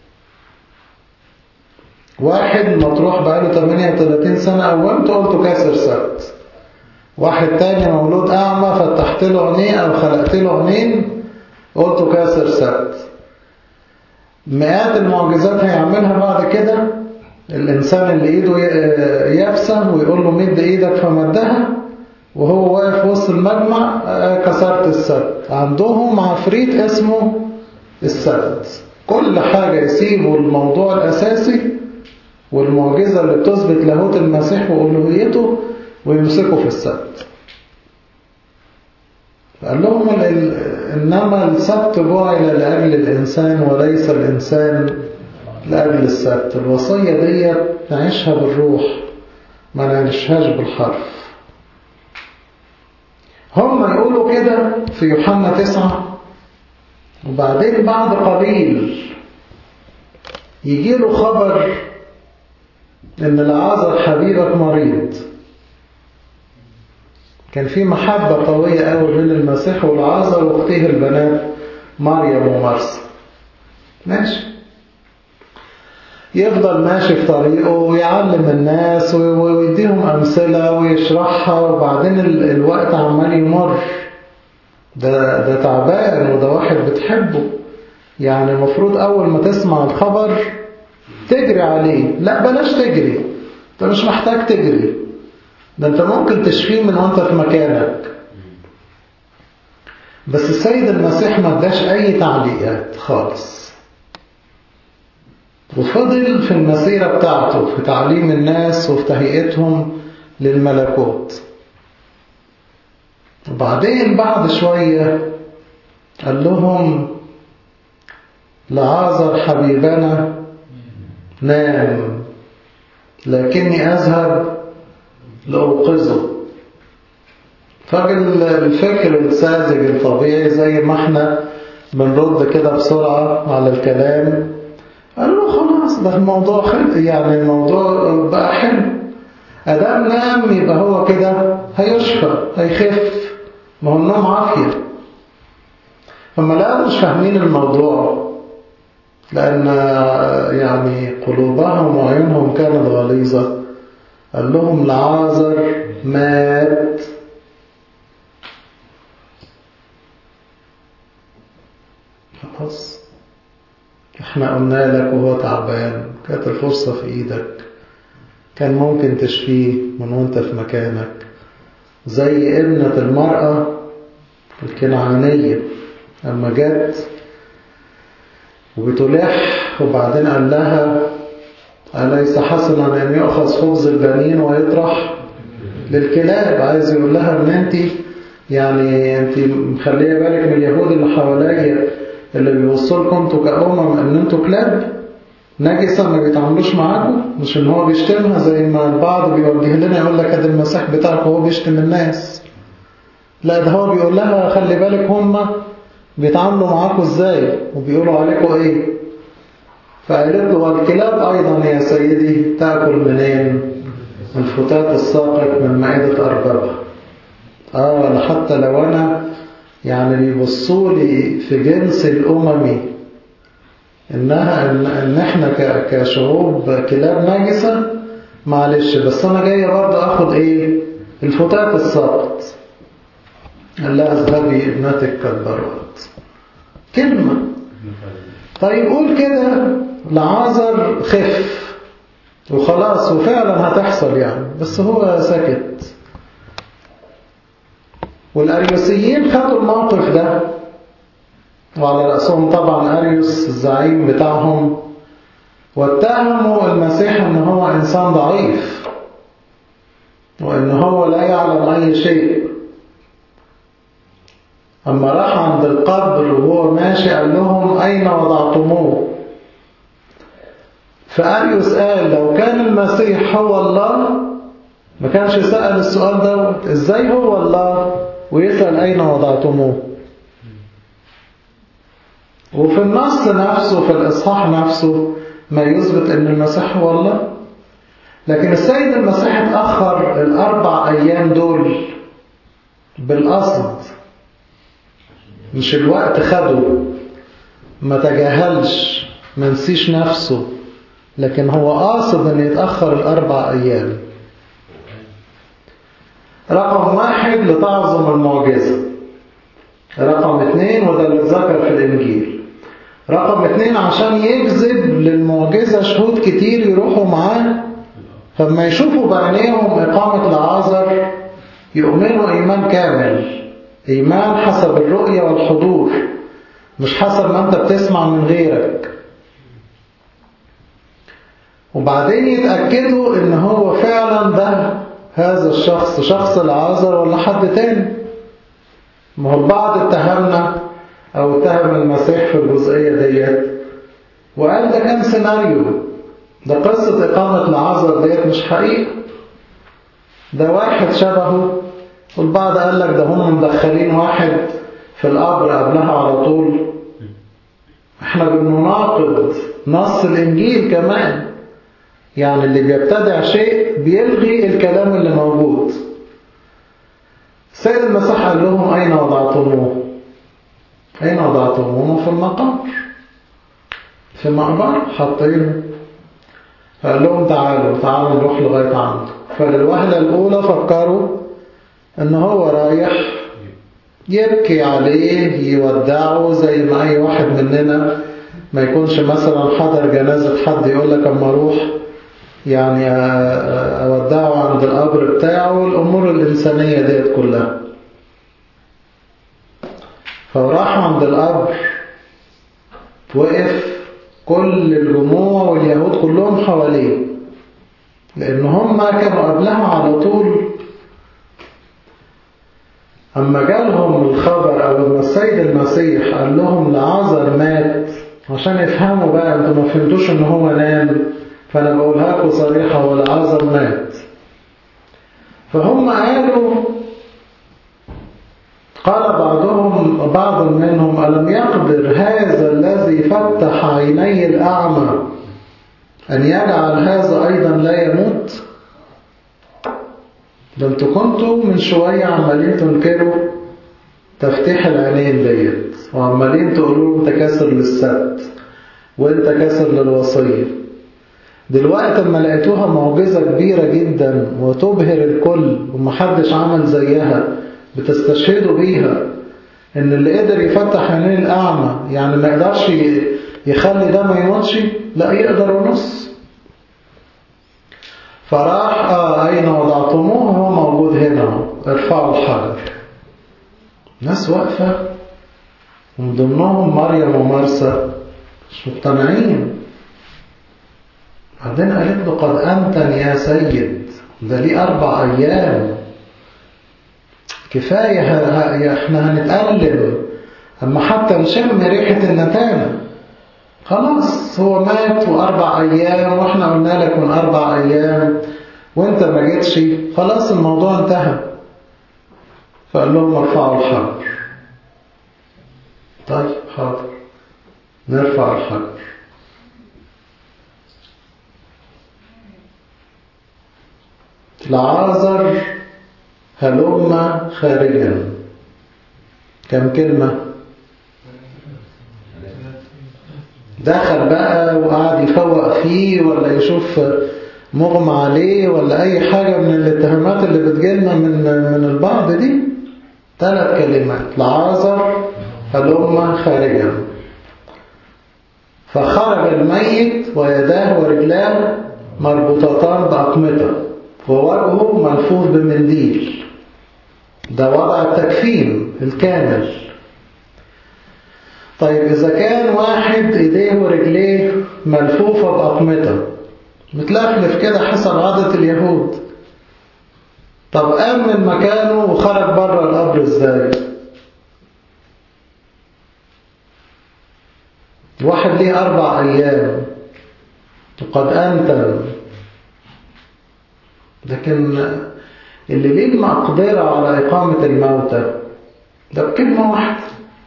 واحد مطروح بقاله 38 سنة أو أنت قلت كاسر سبت واحد تاني مولود أعمى فتحت له عينيه أو خلقت له عينين قلت كاسر سبت مئات المعجزات هيعملها بعد كده الإنسان اللي إيده يفسه ويقول له مد إيدك فمدها وهو واقف وسط المجمع كسرت السبت عندهم عفريت اسمه السبت كل حاجة يسيبوا الموضوع الأساسي والمعجزة اللي بتثبت لاهوت المسيح وألوهيته ويمسكوا في السبت قال لهم إنما السبت جعل لأجل الإنسان وليس الإنسان لأجل السبت الوصية دي نعيشها بالروح ما نعيشهاش بالحرف هم يقولوا كده في يوحنا تسعة وبعدين بعد قليل يجي له خبر ان العازر حبيبك مريض كان في محبة قوية قوي بين المسيح والعازر واختيه البنات مريم ومرسى ماشي يفضل ماشي في طريقه ويعلم الناس ويديهم أمثلة ويشرحها وبعدين الوقت عمال يمر ده, ده تعبان وده واحد بتحبه يعني المفروض أول ما تسمع الخبر تجري عليه لا بلاش تجري انت مش محتاج تجري ده انت ممكن تشفيه من وانت في مكانك بس السيد المسيح ما اداش اي تعليقات خالص وفضل في المسيرة بتاعته في تعليم الناس وفي تهيئتهم للملكوت وبعدين بعد شوية قال لهم لعازر حبيبنا نام لكني أذهب لأوقظه فراجل الفكر الساذج الطبيعي زي ما احنا بنرد كده بسرعة على الكلام قال له خلاص ده الموضوع حلو يعني الموضوع بقى حلو أدام نام يبقى هو كده هيشفى هيخف ما هو النوم عافية فما لا مش فاهمين الموضوع لأن يعني قلوبهم وعيونهم كانت غليظة قال لهم لعازر مات خلاص احنا قلنا لك وهو تعبان كانت الفرصة في ايدك كان ممكن تشفيه من وانت في مكانك زي ابنة المرأة الكنعانية لما جت وبتلح وبعدين قال لها أليس حسنا أن يؤخذ خبز البنين ويطرح للكلاب عايز يقول لها ان انت يعني انت مخليه بالك من اليهود اللي حواليا اللي بيوصوا لكم انتوا كأمم ان انتوا كلاب نجسة ما بيتعاملوش معاكم مش ان هو بيشتمها زي ما البعض بيوجه لنا يقول لك ادي المسيح بتاعك وهو بيشتم الناس لا ده هو بيقول لها خلي بالك هم بيتعاملوا معاكم ازاي وبيقولوا عليكم ايه فقالت له والكلاب ايضا يا سيدي تاكل منين الفتات الساقط من مائدة أربابها آه حتى لو أنا يعني بيبصوا لي في جنس الأممي إنها إن, إن إحنا ك- كشعوب كلاب نجسة معلش بس أنا جاي برضه أخد إيه الفتاة السقط قال لها اذهبي ابنتك قد برأت كلمة طيب قول كده لعازر خف وخلاص وفعلا هتحصل يعني بس هو سكت والأريوسيين خدوا الموقف ده وعلى رأسهم طبعا أريوس الزعيم بتاعهم واتهموا المسيح ان هو انسان ضعيف وان هو لا يعلم اي شيء اما راح عند القبر وهو ماشي قال لهم اين وضعتموه فأريوس قال لو كان المسيح هو الله ما كانش سأل السؤال ده ازاي هو الله ويسأل اين وضعتموه وفي النص نفسه في الإصحاح نفسه ما يثبت أن المسيح هو الله لكن السيد المسيح اتأخر الأربع أيام دول بالقصد مش الوقت خده ما تجاهلش ما نسيش نفسه لكن هو قاصد أن يتأخر الأربع أيام رقم واحد لتعظم المعجزة رقم اثنين وده اللي اتذكر في الإنجيل رقم اثنين عشان يجذب للمعجزة شهود كتير يروحوا معاه فلما يشوفوا بعينيهم إقامة لعازر يؤمنوا إيمان كامل إيمان حسب الرؤية والحضور مش حسب ما أنت بتسمع من غيرك وبعدين يتأكدوا إن هو فعلا ده هذا الشخص شخص العازر ولا حد تاني ما هو البعض اتهمنا او اتهم المسيح في الجزئية ديت وقال ده كان سيناريو ده قصة إقامة العذر ديت مش حقيقة ده واحد شبهه والبعض قال لك ده هم مدخلين واحد في القبر قبلها على طول احنا بنناقض نص الإنجيل كمان يعني اللي بيبتدع شيء بيلغي الكلام اللي موجود السيد المسيح قال لهم أين وضعتموه أين وضعتموه في المقبر في مقبر حاطينه فقال لهم تعالوا تعالوا نروح لغاية عنده فللوهلة الأولى فكروا إن هو رايح يبكي عليه يودعه زي ما أي واحد مننا ما يكونش مثلا حضر جنازة حد يقول لك أما أروح يعني أودعه عند القبر بتاعه الأمور الإنسانية ديت كلها فراح عند القبر وقف كل الجموع واليهود كلهم حواليه لأن هم كانوا قبلها على طول أما جالهم الخبر أو لما السيد المسيح قال لهم لعازر مات عشان يفهموا بقى انتوا ما فهمتوش ان هو نام فأنا بقولها لكم صريحة والعازر مات فهم قالوا قال بعضهم بعض منهم ألم يقدر هذا الذي فتح عيني الأعمى أن يجعل هذا أيضا لا يموت ده انتوا كنتوا من شوية عمالين تنكروا تفتيح العينين ديت وعمالين تقولوا انت كاسر للسبت وانت كاسر للوصية دلوقتي اما لقيتوها معجزة كبيرة جدا وتبهر الكل ومحدش عمل زيها بتستشهدوا بيها ان اللي قدر يفتح عينين الاعمى يعني ما يقدرش يخلي ده ما يموتش لا يقدر ونص فراح آه أين وضعتموه هو موجود هنا ارفعوا الحجر ناس واقفة ومن ضمنهم مريم ومرسى مش مقتنعين بعدين قالت له قد أنتن يا سيد ده ليه أربع أيام كفاية احنا هنتألم أما حتى نشم ريحة النتانة خلاص هو مات وأربع أيام وإحنا قلنا لك من أربع أيام وإنت ما جيتش خلاص الموضوع انتهى فقال لهم ارفعوا الحجر طيب حاضر نرفع الحجر لعازر هلم خارجا كم كلمة دخل بقى وقعد يفوق فيه ولا يشوف مغمى عليه ولا أي حاجة من الاتهامات اللي بتجيلنا من من البعض دي ثلاث كلمات لعازر هلم خارجا فخرج الميت ويداه ورجلاه مربوطتان بأقمطة ووجهه ملفوف بمنديل ده وضع التكفين الكامل طيب إذا كان واحد إيديه ورجليه ملفوفة بأقمطة متلفلف كده حسب عادة اليهود طب قام من مكانه وخرج بره القبر ازاي واحد ليه أربع أيام وقد أنتم لكن اللي ليه المقدرة على إقامة الموتى ده بكلمة واحدة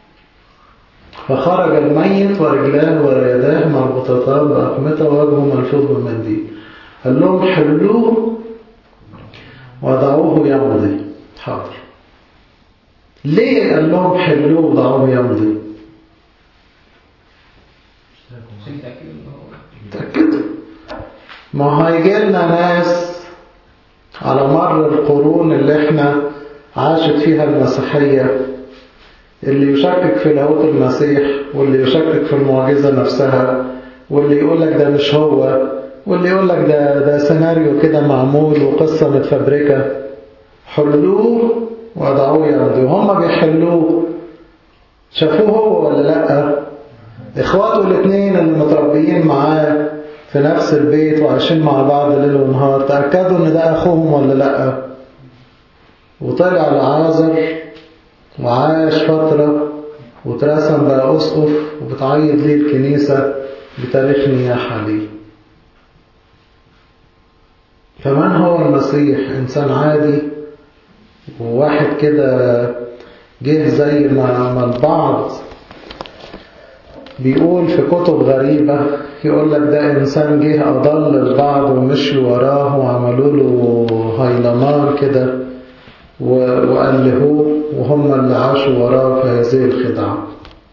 فخرج الميت ورجلاه ويداه مربوطتان بأقمطة ووجهه ملفوف بمنديل قال لهم حلوه وضعوه يمضي حاضر ليه قال لهم حلوه وضعوه يمضي عشان تأكد إن هو تأكدوا ما هيجي لنا ناس على مر القرون اللي احنا عاشت فيها المسيحية اللي يشكك في لاهوت المسيح واللي يشكك في المعجزة نفسها واللي يقول لك ده مش هو واللي يقول لك ده ده سيناريو كده معمول وقصة متفبركة حلوه وضعوه يمضي وهم بيحلوه شافوه هو ولا لأ اخواته الاثنين اللي متربيين معاه في نفس البيت وعايشين مع بعض ليل ونهار تأكدوا ان ده اخوهم ولا لأ وطلع لعازر وعاش فترة واترسم بقى أسقف وبتعيد ليه الكنيسة بتاريخ نياحة ليه فمن هو المسيح إنسان عادي وواحد كده جه زي ما ما البعض بيقول في كتب غريبة يقول لك ده إنسان جه أضل البعض ومشوا وراه وعملوا له هيلمان كده و- وألهوه وهم اللي عاشوا وراه في هذه الخدعة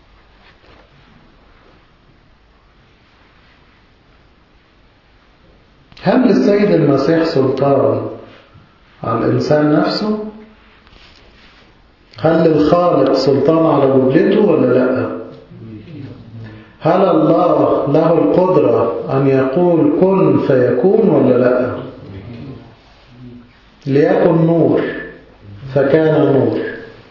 هل للسيد المسيح سلطان على الإنسان نفسه؟ هل للخالق سلطان على جبلته ولا لأ؟ هل الله له القدرة أن يقول كن فيكون ولا لأ؟ ليكن نور فكان نور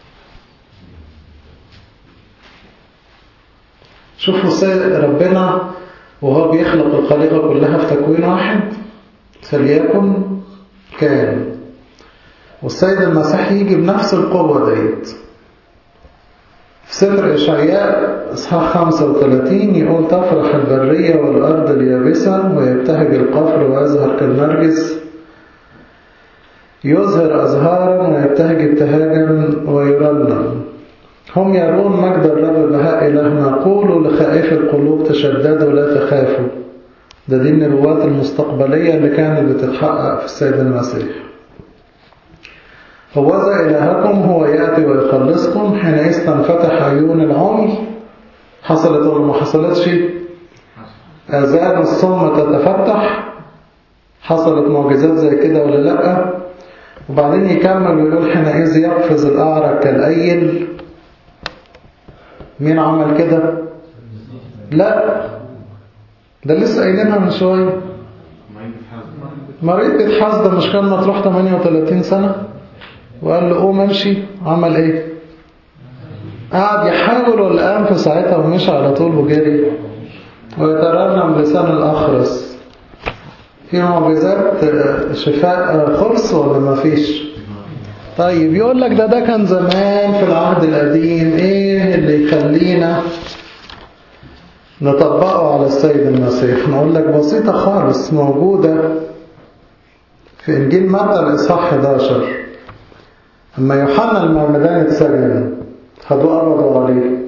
شوفوا سيد ربنا وهو بيخلق الخليقة كلها في تكوين واحد فليكن كان والسيد المسيح يجي بنفس القوة ديت في سفر إشعياء إصحاح 35 يقول تفرح البرية والأرض اليابسة ويبتهج القفر ويزهر كالنرجس يظهر أزهارا ويبتهج ابتهاجا ويرنم هم يرون مجد الرب بهاء إلهنا قولوا لخائف القلوب تشددوا لا تخافوا ده دي النبوات المستقبلية اللي كانت بتتحقق في السيد المسيح هوذا إلهكم هو يأتي ويخلصكم حينئذ تنفتح عيون العمي حصلت ولا ما حصلتش آذان الصم تتفتح حصلت معجزات زي كده ولا لأ وبعدين يكمل ويقول حينئذ يقفز الأعرج كالأيل مين عمل كده لا ده لسه قايلينها من شويه مريض بيتحاز ده مش كان مطروح 38 سنة وقال له قوم امشي عمل ايه قعد يحاول ولا قام في ساعتها ومشي على طول وجري ويترنم لسان الأخرس في معجزات شفاء خرص ولا ما فيش طيب يقول لك ده ده كان زمان في العهد القديم ايه اللي يخلينا نطبقه على السيد المسيح نقول لك بسيطة خالص موجودة في إنجيل متى الإصحاح 11 أما يوحنا المعمدان اتسجن خدوه قبضوا عليه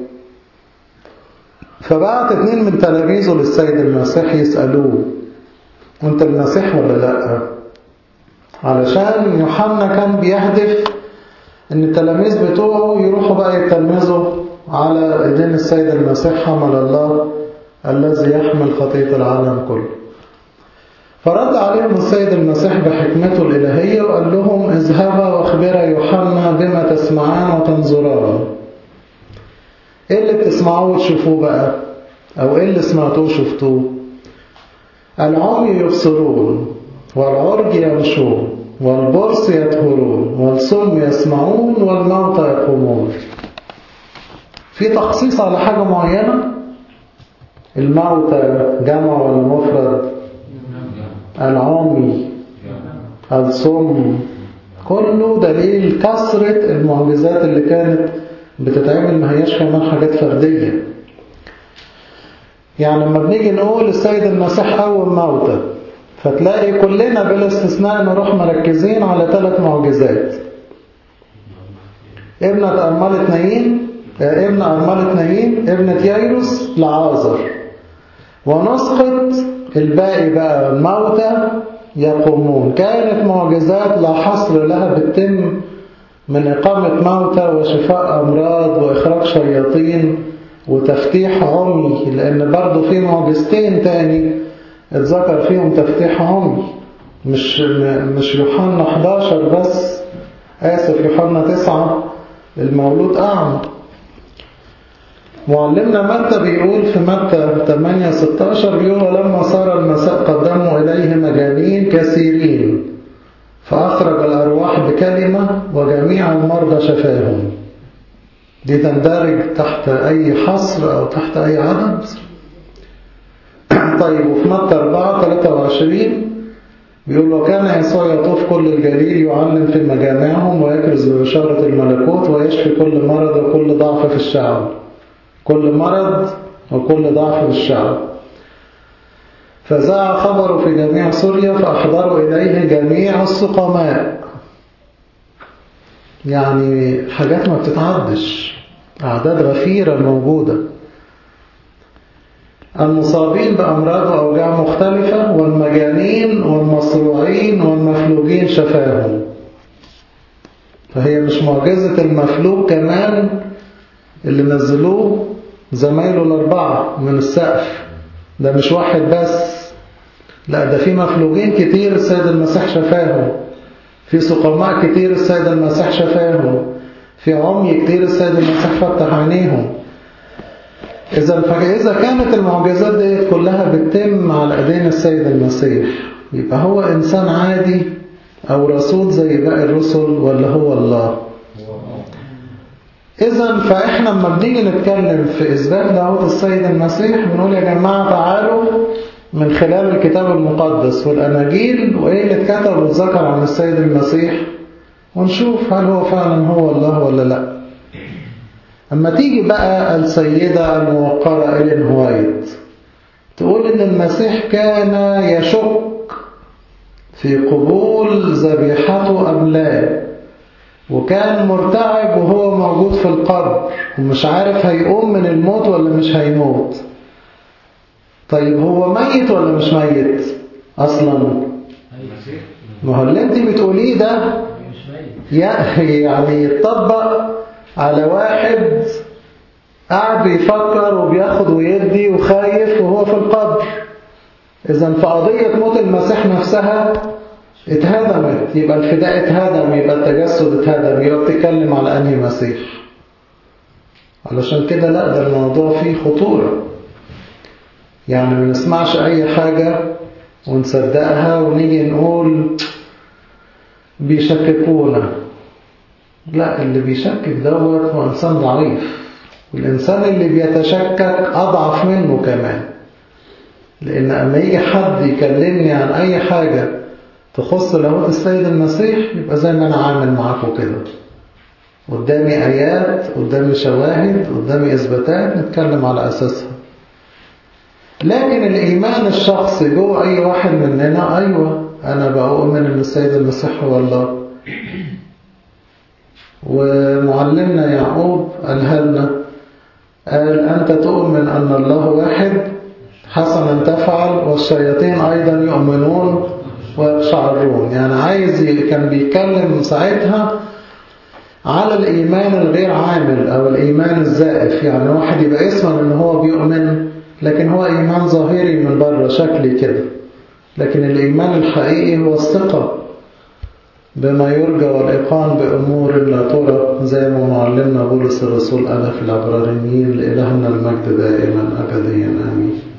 فبعت اتنين من تلاميذه للسيد المسيح يسألوه وانت المسيح ولا لأ علشان يوحنا كان بيهدف ان التلاميذ بتوعه يروحوا بقى يتلمذوا على ايدين السيد المسيح حمل الله الذي يحمل خطية العالم كله فرد عليهم السيد المسيح بحكمته الإلهية وقال لهم اذهبا واخبرا يوحنا بما تسمعان وتنظران ايه اللي بتسمعوه وتشوفوه بقى او ايه اللي سمعتوه وشفتوه العمي يبصرون والعرج يمشون والبرص يطهرون والصم يسمعون والموتى يقومون في تخصيص على حاجة معينة الموتى جمع ولا مفرد العمي الصم كله دليل كثرة المعجزات اللي كانت بتتعمل ما هياش كمان حاجات فردية يعني لما بنيجي نقول السيد المسيح قوم موتى فتلاقي كلنا بلا استثناء نروح مركزين على ثلاث معجزات ابنة أرملة نايين ابن أرملة نايين ابنة ييروس لعازر ونسقط الباقي بقى الموتى يقومون كانت معجزات لا حصر لها بتتم من إقامة موتى وشفاء أمراض وإخراج شياطين وتفتيح عمي لأن برضو في معجزتين تاني اتذكر فيهم تفتيح عمي مش مش يوحنا 11 بس آسف يوحنا 9 المولود أعمى معلمنا متى بيقول في متى 8 16 بيقول ولما صار المساء قدموا إليه مجانين كثيرين فأخرج الأرواح بكلمة وجميع المرضى شفاهم دي تندرج تحت أي حصر أو تحت أي عدد طيب وفي متى 4 23 بيقول وكان يسوع يطوف كل الجليل يعلم في مجامعهم ويكرز ببشارة الملكوت ويشفي كل مرض وكل ضعف في الشعب كل مرض وكل ضعف في الشعب فزاع خبره في جميع سوريا فأحضروا إليه جميع السقماء يعني حاجات ما بتتعدش أعداد غفيرة موجودة المصابين بأمراض وأوجاع مختلفة والمجانين والمصروعين والمفلوجين شفاهم فهي مش معجزة المفلوج كمان اللي نزلوه زمايله الأربعة من السقف ده مش واحد بس لا ده في مفلوجين كتير السيد المسيح شفاهم في سقماء كتير السيد المسيح شفاهم في عمي كتير السيد المسيح فتح عينيهم إذا فإذا كانت المعجزات دي كلها بتتم على أيدين السيد المسيح يبقى هو إنسان عادي أو رسول زي باقي الرسل ولا هو الله إذا فإحنا لما بنيجي نتكلم في إثبات لاهوت السيد المسيح بنقول يا جماعة تعالوا من خلال الكتاب المقدس والأناجيل وإيه اللي اتكتب واتذكر عن السيد المسيح ونشوف هل هو فعلا هو الله ولا لا أما تيجي بقى السيدة الموقرة إلين هوايت تقول إن المسيح كان يشك في قبول ذبيحته أم لا وكان مرتعب وهو موجود في القبر ومش عارف هيقوم من الموت ولا مش هيموت طيب هو ميت ولا مش ميت أصلا المسيح ما هو اللي انت بتقوليه ده مش ميت يعني يتطبق على واحد قاعد بيفكر وبياخد ويدي وخايف وهو في القبر إذا فقضية موت المسيح نفسها اتهدمت يبقى الفداء اتهدم يبقى التجسد اتهدم يبقى بتتكلم على أنهي مسيح علشان كده لا ده الموضوع فيه خطورة يعني ما نسمعش أي حاجة ونصدقها ونيجي نقول بيشككونا لا اللي بيشكك دوت هو إنسان ضعيف والإنسان اللي بيتشكك أضعف منه كمان لأن أما يجي حد يكلمني عن أي حاجة تخص لاهوت السيد المسيح يبقى زي ما أنا عامل معاكم كده قدامي آيات قدامي شواهد قدامي إثباتات نتكلم على أساسها لكن الإيمان الشخصي جوه أي واحد مننا أيوة أنا بؤمن أن السيد المسيح هو الله ومعلمنا يعقوب قالها لنا قال أنت تؤمن أن الله واحد حسنا تفعل والشياطين أيضا يؤمنون ويقشعرون يعني عايز ي- كان بيتكلم ساعتها على الإيمان الغير عامل أو الإيمان الزائف يعني واحد يبقى اسما أن هو بيؤمن لكن هو إيمان ظاهري من بره شكلي كده لكن الإيمان الحقيقي هو الثقة بما يرجى والإيقان بأمور لا ترى زي ما معلمنا بولس الرسول قال في العبرانيين لإلهنا المجد دائما أبديا آمين